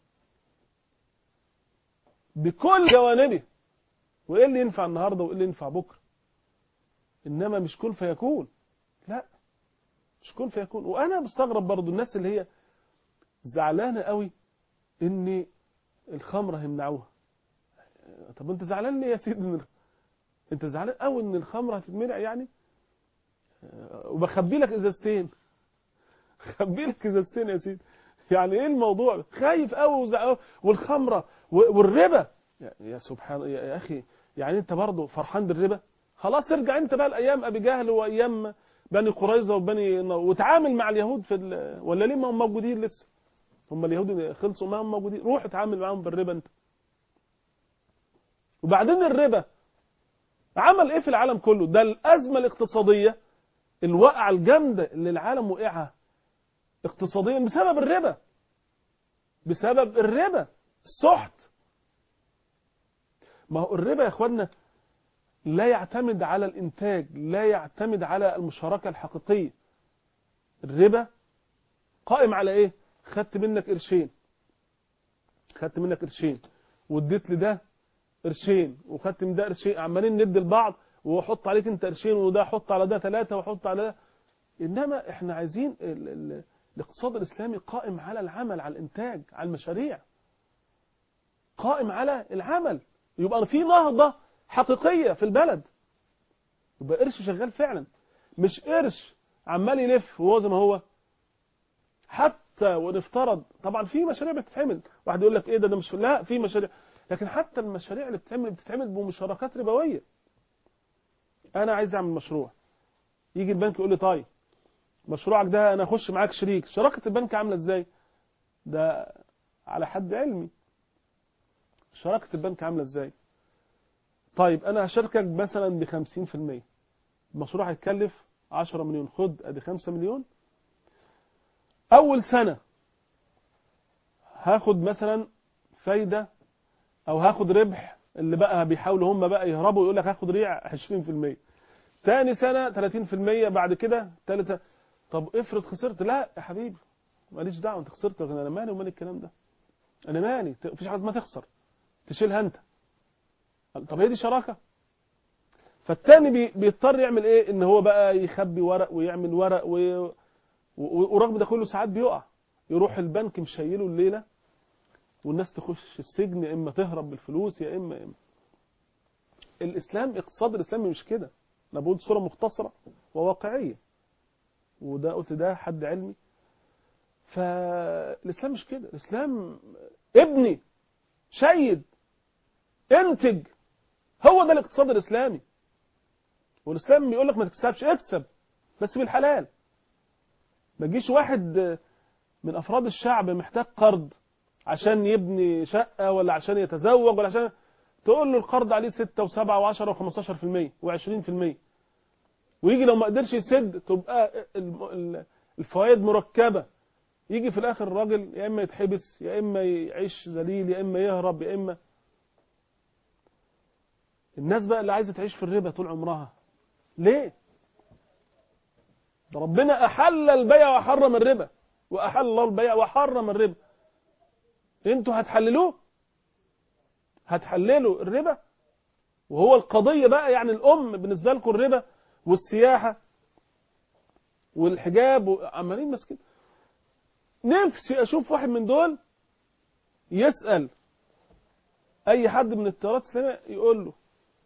بكل جوانبه وايه اللي ينفع النهارده وايه اللي ينفع بكره انما مش كن فيكون لا مش كن فيكون وانا بستغرب برضو الناس اللي هي زعلانه قوي ان الخمره هيمنعوها طب انت زعلان ليه يا سيدي من انت زعلان قوي ان الخمره هتتمنع يعني وبخبي لك ازازتين خبي لك ازازتين يا سيدي يعني ايه الموضوع خايف قوي وزعلان والخمره والربا يا سبحان يا, يا اخي يعني انت برضه فرحان بالربا خلاص ارجع انت بقى لايام ابي جهل وايام بني قريظه وبني وتعامل مع اليهود في ال... ولا ليه ما هم موجودين لسه هم اليهود خلصوا ما هم موجودين روح اتعامل معاهم بالربا انت وبعدين الربا عمل ايه في العالم كله ده الازمه الاقتصاديه الوقعه الجامده اللي العالم وقعها اقتصاديا بسبب الربا بسبب الربا السحت ما هو الربا يا اخوانا لا يعتمد على الإنتاج لا يعتمد على المشاركة الحقيقية الربا قائم على إيه خدت منك قرشين خدت منك قرشين واديت لده قرشين وخدت من ده قرشين عمالين ندي لبعض واحط عليك انت قرشين وده احط على ده ثلاثة واحط على ده انما احنا عايزين ال ال الاقتصاد الاسلامي قائم على العمل على الانتاج على المشاريع قائم على العمل يبقى في نهضة حقيقية في البلد يبقى قرش شغال فعلا مش قرش عمال يلف وهو زي ما هو حتى ونفترض طبعا في مشاريع بتتعمل واحد يقول لك ايه ده ده مش لا في مشاريع لكن حتى المشاريع اللي بتتعمل بتتعمل بمشاركات ربويه انا عايز اعمل مشروع يجي البنك يقول لي طيب مشروعك ده انا اخش معاك شريك شراكه البنك عامله ازاي ده على حد علمي شراكه البنك عامله ازاي طيب انا هشاركك مثلا ب 50% المشروع هيتكلف 10 مليون خد ادي 5 مليون اول سنه هاخد مثلا فايده او هاخد ربح اللي بقى بيحاولوا هم بقى يهربوا يقول لك هاخد ريع 20% تاني سنه 30% بعد كده ثالثه طب افرض خسرت لا يا حبيبي ماليش دعوه انت خسرت انا مالي ومال الكلام ده انا مالي مفيش حاجه ما تخسر تشيلها انت طب هي دي شراكه فالتاني بي بيضطر يعمل ايه ان هو بقى يخبي ورق ويعمل ورق و... ورغم ده كله ساعات بيقع يروح البنك مشيله الليله والناس تخش السجن يا اما تهرب بالفلوس يا اما, يا إما. الاسلام اقتصاد الاسلامي مش كده انا بقول صوره مختصره وواقعيه وده قلت ده حد علمي فالاسلام مش كده الاسلام ابني شيد انتج هو ده الاقتصاد الاسلامي والاسلام بيقول لك ما تكسبش اكسب بس بالحلال ما تجيش واحد من افراد الشعب محتاج قرض عشان يبني شقة ولا عشان يتزوج ولا عشان تقول له القرض عليه 6 و7 و10 و15% و20% ويجي لو ما قدرش يسد تبقى الفوائد مركبة يجي في الاخر الراجل يا اما يتحبس يا اما يعيش ذليل يا اما يهرب يا اما الناس بقى اللي عايزه تعيش في الربا طول عمرها ليه ده ربنا احل البيع وحرم الربا واحل الله البيع وحرم الربا انتوا هتحللوه هتحللوا الربا وهو القضية بقى يعني الأم بالنسبة لكم الربا والسياحة والحجاب وعمالين ماسكين نفسي أشوف واحد من دول يسأل أي حد من التيارات الإسلامية يقول له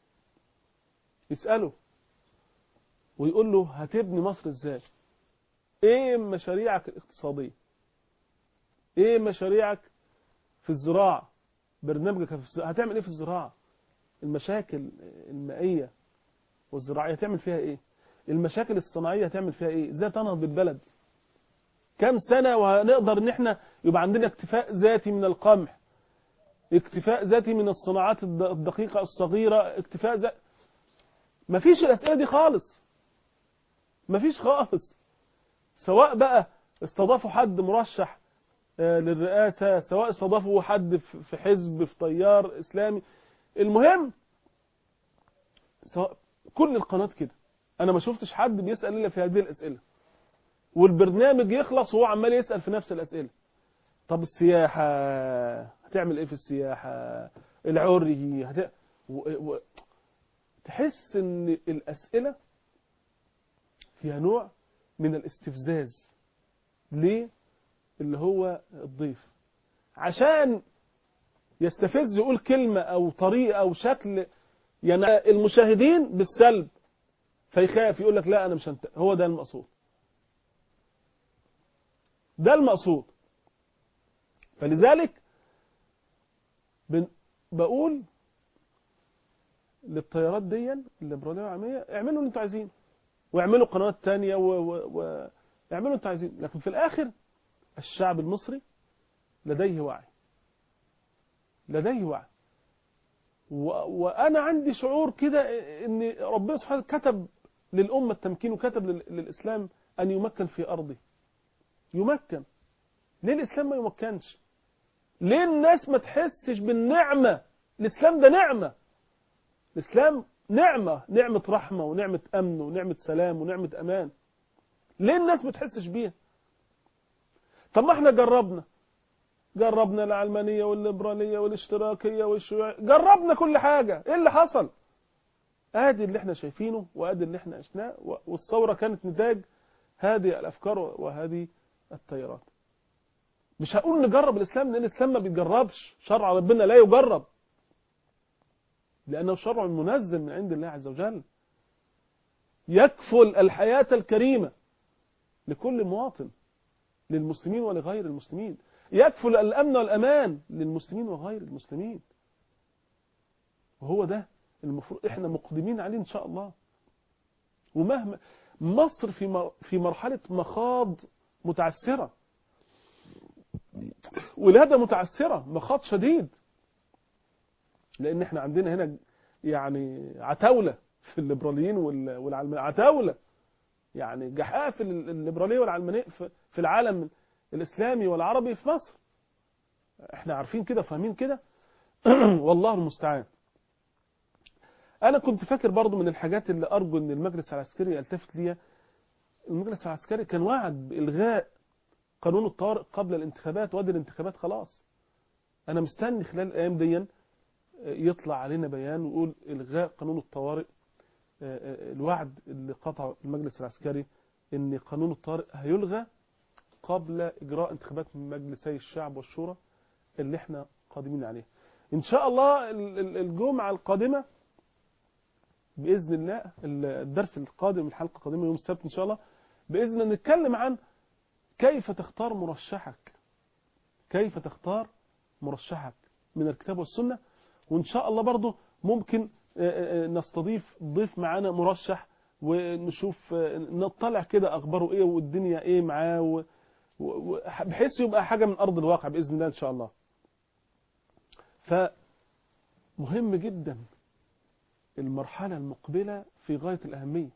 يسأله ويقول له هتبني مصر ازاي ايه مشاريعك الاقتصادية ايه مشاريعك في الزراعة برنامجك في الزراعة. هتعمل ايه في الزراعة المشاكل المائية والزراعية هتعمل فيها ايه المشاكل الصناعية هتعمل فيها ايه ازاي تنهض بالبلد كم سنة وهنقدر ان احنا يبقى عندنا اكتفاء ذاتي من القمح اكتفاء ذاتي من الصناعات الدقيقة الصغيرة اكتفاء ذاتي مفيش الأسئلة دي خالص مفيش خالص سواء بقى استضافوا حد مرشح للرئاسة سواء استضافوا حد في حزب في تيار إسلامي المهم سواء كل القناة كده أنا ما شفتش حد بيسأل إلا في هذه الأسئلة والبرنامج يخلص وهو عمال يسأل في نفس الأسئلة طب السياحة هتعمل إيه في السياحة العري هت... و... و... تحس ان الأسئلة فيها نوع من الاستفزاز ليه اللي هو الضيف عشان يستفز يقول كلمة أو طريقة أو شكل يعني المشاهدين بالسلب فيخاف يقول لك لا أنا مش هنت... هو ده المقصود ده المقصود فلذلك بن... بقول للطيارات دي الليبراليه والعاميه اعملوا اللي انتوا عايزينه واعملوا قنوات تانية و... و... و... اعملوا اللي انتوا عايزينه لكن في الاخر الشعب المصري لديه وعي لديه وعي و... وانا عندي شعور كده ان ربنا سبحانه كتب للامه التمكين وكتب لل... للاسلام ان يمكن في ارضه يمكن ليه الاسلام ما يمكنش ليه الناس ما تحسش بالنعمه الاسلام ده نعمه الإسلام نعمة نعمة رحمة ونعمة أمن ونعمة سلام ونعمة أمان ليه الناس بتحسش بيها طب ما احنا جربنا جربنا العلمانية والليبرالية والاشتراكية والشيوعية جربنا كل حاجة ايه اللي حصل ادي اللي احنا شايفينه وادي اللي احنا عشناه والثورة كانت نتاج هذه الافكار وهذه التيارات مش هقول نجرب الاسلام لان الاسلام ما بيجربش شرع ربنا لا يجرب لانه شرع منزل من عند الله عز وجل يكفل الحياة الكريمة لكل مواطن للمسلمين ولغير المسلمين يكفل الأمن والأمان للمسلمين وغير المسلمين وهو ده المفروض احنا مقدمين عليه ان شاء الله ومهما مصر في في مرحلة مخاض متعسرة ولادة متعسرة مخاض شديد لان احنا عندنا هنا يعني عتاولة في الليبراليين والعلمانيين عتاولة يعني جحافل الليبرالية والعلمانية في العالم الإسلامي والعربي في مصر احنا عارفين كده فاهمين كده والله المستعان أنا كنت فاكر برضو من الحاجات اللي أرجو أن المجلس العسكري يلتفت ليها المجلس العسكري كان وعد بإلغاء قانون الطوارئ قبل الانتخابات وادي الانتخابات خلاص أنا مستني خلال الأيام دي يطلع علينا بيان ويقول إلغاء قانون الطوارئ الوعد اللي قطعه المجلس العسكري ان قانون الطارئ هيلغى قبل اجراء انتخابات من مجلسي الشعب والشورى اللي احنا قادمين عليها ان شاء الله الجمعة القادمة باذن الله الدرس القادم الحلقة القادمة يوم السبت ان شاء الله باذن الله نتكلم عن كيف تختار مرشحك كيف تختار مرشحك من الكتاب والسنة وان شاء الله برضو ممكن نستضيف ضيف معانا مرشح ونشوف نطلع كده اخباره ايه والدنيا ايه معاه بحيث يبقى حاجة من ارض الواقع باذن الله ان شاء الله فمهم جدا المرحلة المقبلة في غاية الأهمية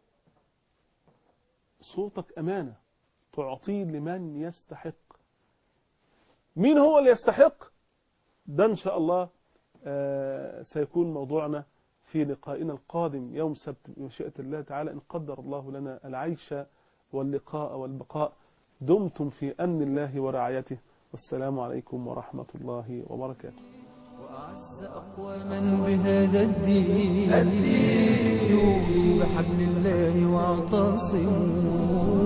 صوتك أمانة تعطيه لمن يستحق مين هو اللي يستحق ده إن شاء الله سيكون موضوعنا في لقائنا القادم يوم سبت بمشيئة الله تعالى إن قدر الله لنا العيش واللقاء والبقاء دمتم في أمن الله ورعايته والسلام عليكم ورحمة الله وبركاته وأعز أقواما بهذا الدين الدين بحبل الله واعتصموا